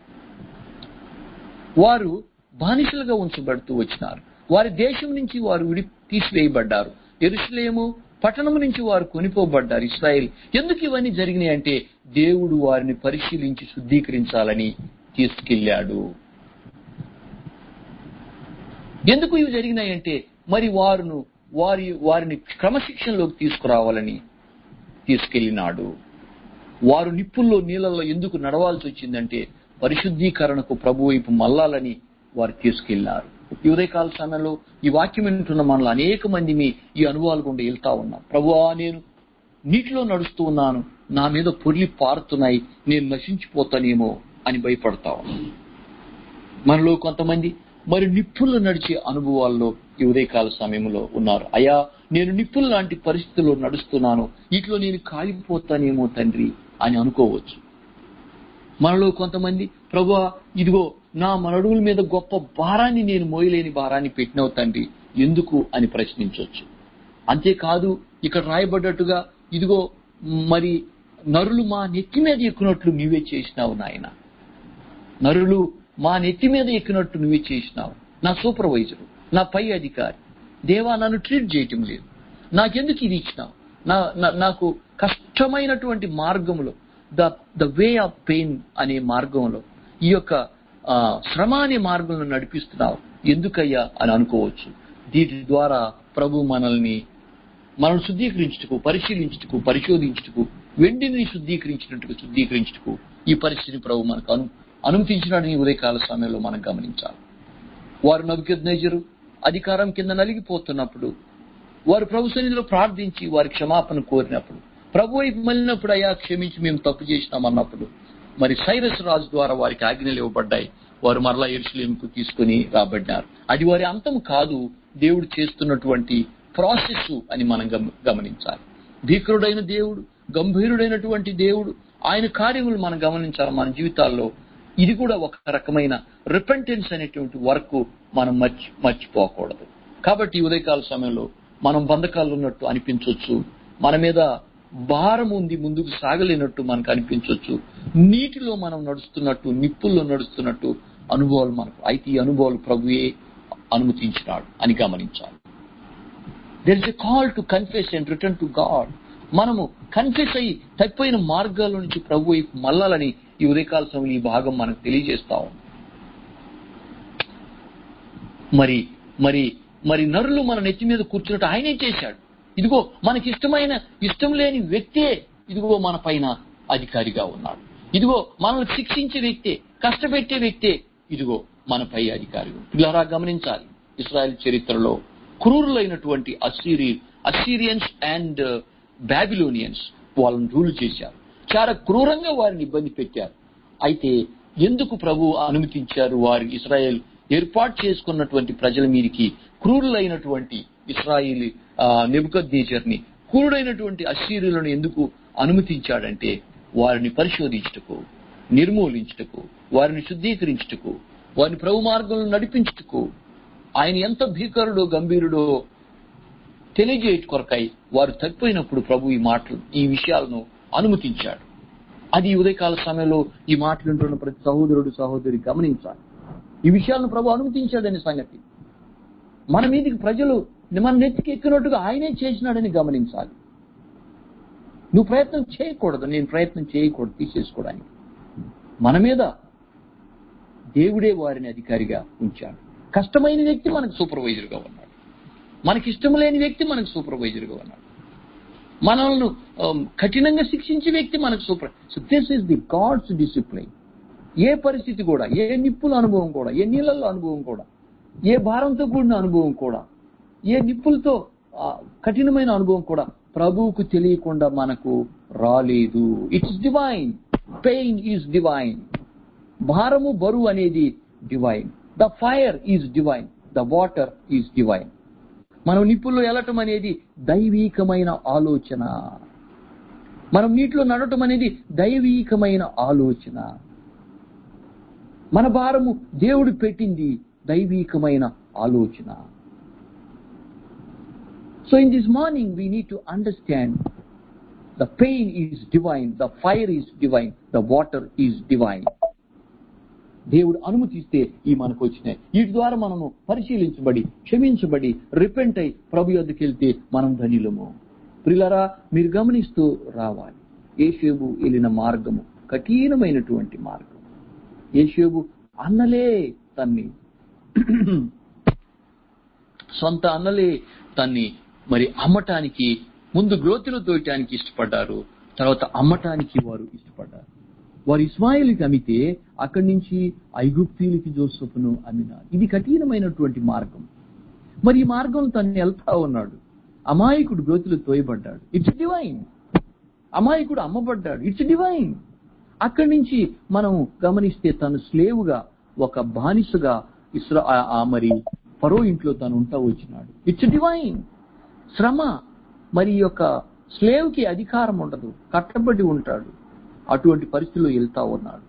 వారు బానిసలుగా ఉంచబడుతూ వచ్చినారు వారి దేశం నుంచి వారు విడి తీసివేయబడ్డారు ఎరుసలేము పట్టణం నుంచి వారు కొనిపోబడ్డారు ఇస్రాయేల్ ఎందుకు ఇవన్నీ జరిగినాయి అంటే దేవుడు వారిని పరిశీలించి శుద్ధీకరించాలని తీసుకెళ్లాడు ఎందుకు ఇవి జరిగినాయంటే మరి వారును వారి వారిని క్రమశిక్షణలోకి తీసుకురావాలని తీసుకెళ్లినాడు వారు నిప్పుల్లో నీళ్ళల్లో ఎందుకు నడవాల్సి వచ్చిందంటే పరిశుద్ధీకరణకు ప్రభు వైపు మల్లాలని వారు తీసుకెళ్లారు ఈ ఉదయకాల సమయంలో ఈ వాక్యం వింటున్న మనలో అనేక మంది మీ ఈ అనుభవాలు గుండా వెళ్తా ఉన్నాం ప్రభువా నేను నీటిలో నడుస్తూ ఉన్నాను నా మీద పొర్లి పారుతున్నాయి నేను నశించిపోతానేమో అని భయపడతా ఉన్నాను మనలో కొంతమంది మరి నిప్పుల్లో నడిచే అనుభవాల్లో ఈ ఉదయకాల సమయంలో ఉన్నారు అయ్యా నేను నిప్పుల లాంటి పరిస్థితుల్లో నడుస్తున్నాను ఇట్లో నేను కాలిపోతానేమో తండ్రి అని అనుకోవచ్చు మనలో కొంతమంది ప్రభా ఇదిగో నా మనడుగుల మీద గొప్ప భారాన్ని నేను మోయలేని భారాన్ని పెట్టినవు తండ్రి ఎందుకు అని ప్రశ్నించవచ్చు అంతేకాదు ఇక్కడ రాయబడ్డట్టుగా ఇదిగో మరి నరులు మా నెత్తి మీద ఎక్కునట్లు నీవే చేసినావు నాయన నరులు మా నెత్తి మీద ఎక్కినట్టు నువ్వే చేసినావు నా సూపర్వైజరు నా పై అధికారి దేవా నన్ను ట్రీట్ చేయటం లేదు నాకెందుకు ఇది ఇచ్చినావు నా నా- నాకు కష్టమైనటువంటి మార్గంలో the the way of pain అనే మార్గంలో ఈ యొక్క ఆ, శ్రమ అనే మార్గంలో నడిపిస్తున్నావు ఎందుకయ్యా అని అనుకోవచ్చు దీని ద్వారా ప్రభు మనల్ని మనం శుద్ధీకరించుటకు పరిశీలించుటకు పరిశోధించుటకు వెండిని శుద్ధీకరించినట్టుగా శుద్ధీకరించుటకు ఈ పరిస్థితిని ప్రభు మనకు అను అనుమతించినాడు ఈ ఉదయకాల సమయంలో మనం గమనించాలి వారు నవికెద్నేజరు అధికారం కింద నలిగిపోతున్నప్పుడు వారు ప్రభు సన్నిధిలో ప్రార్థించి వారి క్షమాపణ కోరినప్పుడు ప్రభు వైపు మళ్ళినప్పుడు అయ్యా క్షమించి మేము తప్పు చేసినామన్నప్పుడు మరి సైరస్ రాజు ద్వారా వారికి ఆజ్ఞలు ఇవ్వబడ్డాయి వారు మరలా ఎరుసలేంకు తీసుకుని రాబడ్డారు అది వారి అంతం కాదు దేవుడు చేస్తున్నటువంటి ప్రాసెస్ అని మనం గమ- గమనించాలి భీకరుడైన దేవుడు గంభీరుడైనటువంటి దేవుడు ఆయన కార్యములు మనం గమనించాలి మన జీవితాల్లో ఇది కూడా ఒక రకమైన రిపెంటెన్స్ అనేటువంటి వర్క్ మనం మర్చి మర్చిపోకూడదు కాబట్టి ఈ ఉదయకాల సమయంలో మనం బంధకాలు ఉన్నట్టు అనిపించవచ్చు మన మీద భారం ఉంది ముందుకు సాగలేనట్టు మనకు అనిపించవచ్చు నీటిలో మనం నడుస్తున్నట్టు నిప్పుల్లో నడుస్తున్నట్టు అనుభవాలు మనకు అయితే ఈ అనుభవాలు ప్రభువే అనుమతించినాడు అని గమనించాలి there is a call to confess and return to God మనము కన్ఫెస్ అయ్యి తప్పిపోయిన మార్గాల నుంచి ప్రభు వైపు మళ్ళాలని ఈ ఉదయకాల సమయంలో ఈ భాగం మనకు తెలియజేస్తా ఉంది మరి మరి మరి నరులు మన నెత్తి మీద కూర్చున్నట్టు ఆయనే చేశాడు ఇదిగో మనకి ఇష్టమైన ఇష్టం లేని వ్యక్తే ఇదిగో మన పైన అధికారిగా ఉన్నాడు ఇదిగో మనల్ని శిక్షించే వ్యక్తే కష్టపెట్టే వ్యక్తే ఇదిగో మనపై అధికారి పిల్లరా గమనించాలి ఇస్రాయల్ చరిత్రలో క్రూరులైనటువంటి అసీరి అసీరియన్స్ అండ్ బాబిలోనియన్స్ వాళ్ళని రూల్ చేశారు చాలా క్రూరంగా వారిని ఇబ్బంది పెట్టారు అయితే ఎందుకు ప్రభు అనుమతించారు వారి ఇస్రాయేల్ ఏర్పాటు చేసుకున్నటువంటి ప్రజల మీదకి క్రూరులైనటువంటి ఇస్రాయేల్ నెబుకద్నేచర్ని క్రూరుడైనటువంటి అశీరులను ఎందుకు అనుమతించాడంటే వారిని పరిశోధించుటకు నిర్మూలించుటకు వారిని శుద్ధీకరించుటకు వారిని ప్రభు మార్గంలో నడిపించుటకు ఆయన ఎంత భీకరుడో గంభీరుడో తెలియజేయట కొరకై వారు తప్పిపోయినప్పుడు ప్రభు ఈ మాటలు ఈ విషయాలను అనుమతించాడు అది ఈ ఉదయకాల సమయంలో ఈ మాటలు వింటున్న ప్రతి సహోదరుడు సహోదరి గమనించాలి ఈ విషయాలను ప్రభు అనుమతించాడనే సంగతి మన మీదకి ప్రజలు మన నెత్తికి ఎక్కినట్టుగా ఆయనే చేసినాడని గమనించాలి నువ్వు ప్రయత్నం చేయకూడదు నేను ప్రయత్నం చేయకూడదు తీసేసుకోవడానికి మన మీద దేవుడే వారిని అధికారిగా ఉంచాడు కష్టమైన వ్యక్తి మనకు సూపర్వైజర్గా ఉన్నాడు మనకి ఇష్టం లేని వ్యక్తి మనకు సూపర్వైజర్గా ఉన్నాడు మనల్ని um, కఠినంగా శిక్షించే వ్యక్తి మనకు super so this is the God's discipline ఏ పరిస్థితి కూడా ఏ నిప్పుల అనుభవం కూడా ఏ నీళ్ళల్లో అనుభవం కూడా ఏ భారంతో కూడిన అనుభవం కూడా ఏ నిప్పులతో ఆ, కఠినమైన అనుభవం కూడా ప్రభువుకు తెలియకుండా మనకు రాలేదు it's divine pain is divine భారము బరువు అనేది divine the fire is divine the water is divine మనం నిప్పుల్లో వెళ్ళటం అనేది దైవీకమైన ఆలోచన మనం నీటిలో నడటం అనేది దైవీకమైన ఆలోచన మన భారము దేవుడు పెట్టింది దైవీకమైన ఆలోచన so in this morning we need to understand the pain is divine the fire is divine the water is divine దేవుడు అనుమతిస్తే ఈ మనకు వచ్చినాయి వీటి ద్వారా మనము పరిశీలించబడి క్షమించబడి రిపెంట్ అయి ప్రభు యొద్దకు వెళ్తే మనం ధనిలము ప్రిలరా మీరు గమనిస్తూ రావాలి ఏషేబు వెళ్ళిన మార్గము కఠినమైనటువంటి మార్గం ఏషేబు అన్నలే తన్ని సొంత అన్నలే తన్ని మరి అమ్మటానికి ముందు గ్రోతిలో తోయటానికి ఇష్టపడ్డారు తర్వాత అమ్మటానికి వారు ఇష్టపడ్డారు వారు ఇస్మాయిల్కి అమ్మితే అక్కడి నుంచి ఐగుప్తీలకి జోసఫ్ను అమ్మినారు ఇది కఠినమైనటువంటి మార్గం మరి ఈ మార్గంలో తను వెళ్తా ఉన్నాడు అమాయకుడు గ్రోతిలో తోయబడ్డాడు ఇట్స్ డివైన్ అమాయకుడు అమ్మబడ్డాడు ఇట్స్ డివైన్ అక్కడి నుంచి మనం గమనిస్తే తను స్లేవుగా ఒక బానిసగా ఇస్రా ఆ- ఆ మరి ఫరో ఇంట్లో తను ఉంటా వచ్చినాడు ఇట్స్ డివైన్ శ్రమ మరి ఈ యొక్క స్లేవ్కి అధికారం ఉండదు కట్టబడి ఉంటాడు అటువంటి పరిస్థితిలో వెళ్తా ఉన్నాడు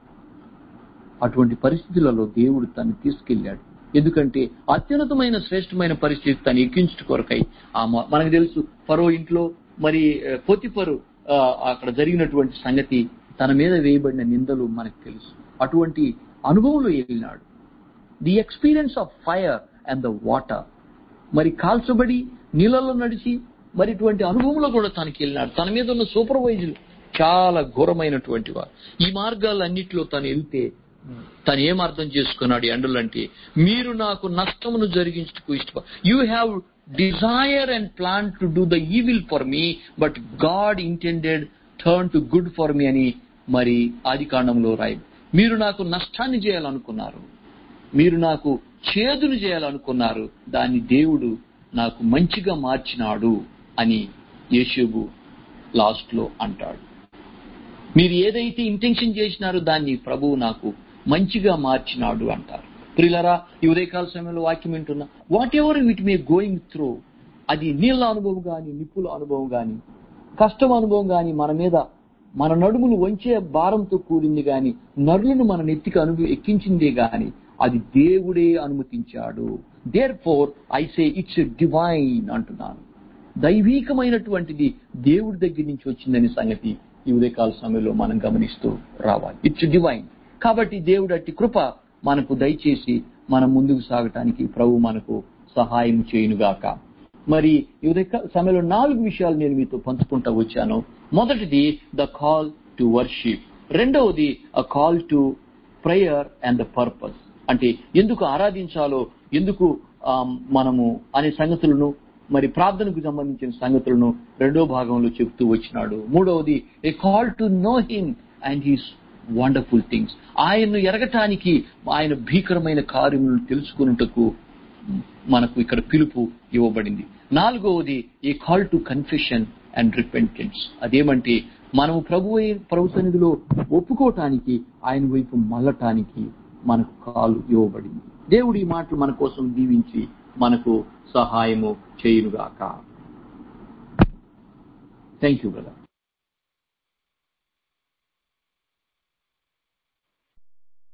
అటువంటి పరిస్థితులలో దేవుడు తను తీసుకెళ్ళాడు ఎందుకంటే అత్యున్నతమైన శ్రేష్టమైన పరిస్థితి తను ఎక్కించుట కొరకై ఆ మ- మనకు తెలుసు ఫరో ఇంట్లో మరి పొతిపరు అక్కడ జరిగినటువంటి సంగతి తన మీద వేయబడిన నిందలు మనకు తెలుసు అటువంటి అనుభవంలో వెళ్ళినాడు the experience of fire and the water మరి కాల్చబడి నీళ్ళలో నడిచి మరి ఇటువంటి అనుభవంలో కూడా తనకి వెళ్ళినాడు తన మీద ఉన్న సూపర్వైజర్ చాలా ఘోరమైనటువంటి వారు ఈ మార్గాలన్నిటిలో తను వెళ్తే తను ఏం అర్థం చేసుకున్నాడు ఎండలు అంటే మీరు నాకు నష్టమును జరిగించుటకు ఇష్టప you have desire and plan to do the evil for me but God intended turn to good for me అని మరి ఆది కాండంలో రాయి మీరు నాకు నష్టాన్ని చేయాలనుకున్నారు మీరు నాకు చేదును చేయాలనుకున్నారు దాన్ని దేవుడు నాకు మంచిగా మార్చినాడు అని యేషుబు లాస్ట్ లో అంటాడు మీరు ఏదైతే ఇంటెన్షన్ చేసినారో దాన్ని ప్రభువు నాకు మంచిగా మార్చినాడు అంటారు ప్రిలరా ఈ ఉదయకాల సమయంలో వాక్యం వింటున్నా whatever with me going through అది నీళ్ళ అనుభవం గాని నిప్పుల అనుభవం గాని కష్టం అనుభవం గాని మన మీద మన నడుములు వంచే భారంతో కూడింది గాని నరులను మన నెత్తికి అనుభవం ఎక్కించిందే గాని అది దేవుడే అనుమతించాడు therefore I say it's divine అంటున్నాను దైవీకమైనటువంటిది దేవుడి దగ్గర నుంచి వచ్చిందనే సంగతి ఈ ఉదయకాల సమయంలో మనం గమనిస్తూ రావాలి ఇట్స్ డివైన్ కాబట్టి దేవుడు అట్టి కృప మనకు దయచేసి మనం ముందుకు సాగటానికి ప్రభు మనకు సహాయం చేయునుగాక మరి ఈ ఉదయ సమయంలో నాలుగు విషయాలు నేను మీతో పంచుకుంటూ వచ్చాను మొదటిది ద కాల్ టు వర్షిప్ రెండవది a call to prayer and the purpose అంటే ఎందుకు ఆరాధించాలో ఎందుకు ఆ, మనము అనే సంగతులను మరి ప్రార్థనకు సంబంధించిన సంగతులను రెండో భాగంలో చెప్తూ వచ్చినాడు మూడవది a call to know him and his wonderful things ఆయన్ను ఎరగటానికి ఆయన భీకరమైన కార్యములను తెలుసుకున్నటకు మనకు ఇక్కడ పిలుపు ఇవ్వబడింది నాలుగవది a call to confession and repentance అదేమంటే మనము ప్రభు ప్రభు సన్నిధిలో ఒప్పుకోవటానికి ఆయన వైపు మళ్ళటానికి మనకు కాలు ఇవ్వబడింది దేవుడి ఈ మాటలు మన కోసం దీవించి మనకు సహాయము చేయునుగాక థ్యాంక్ యూ బ్రదర్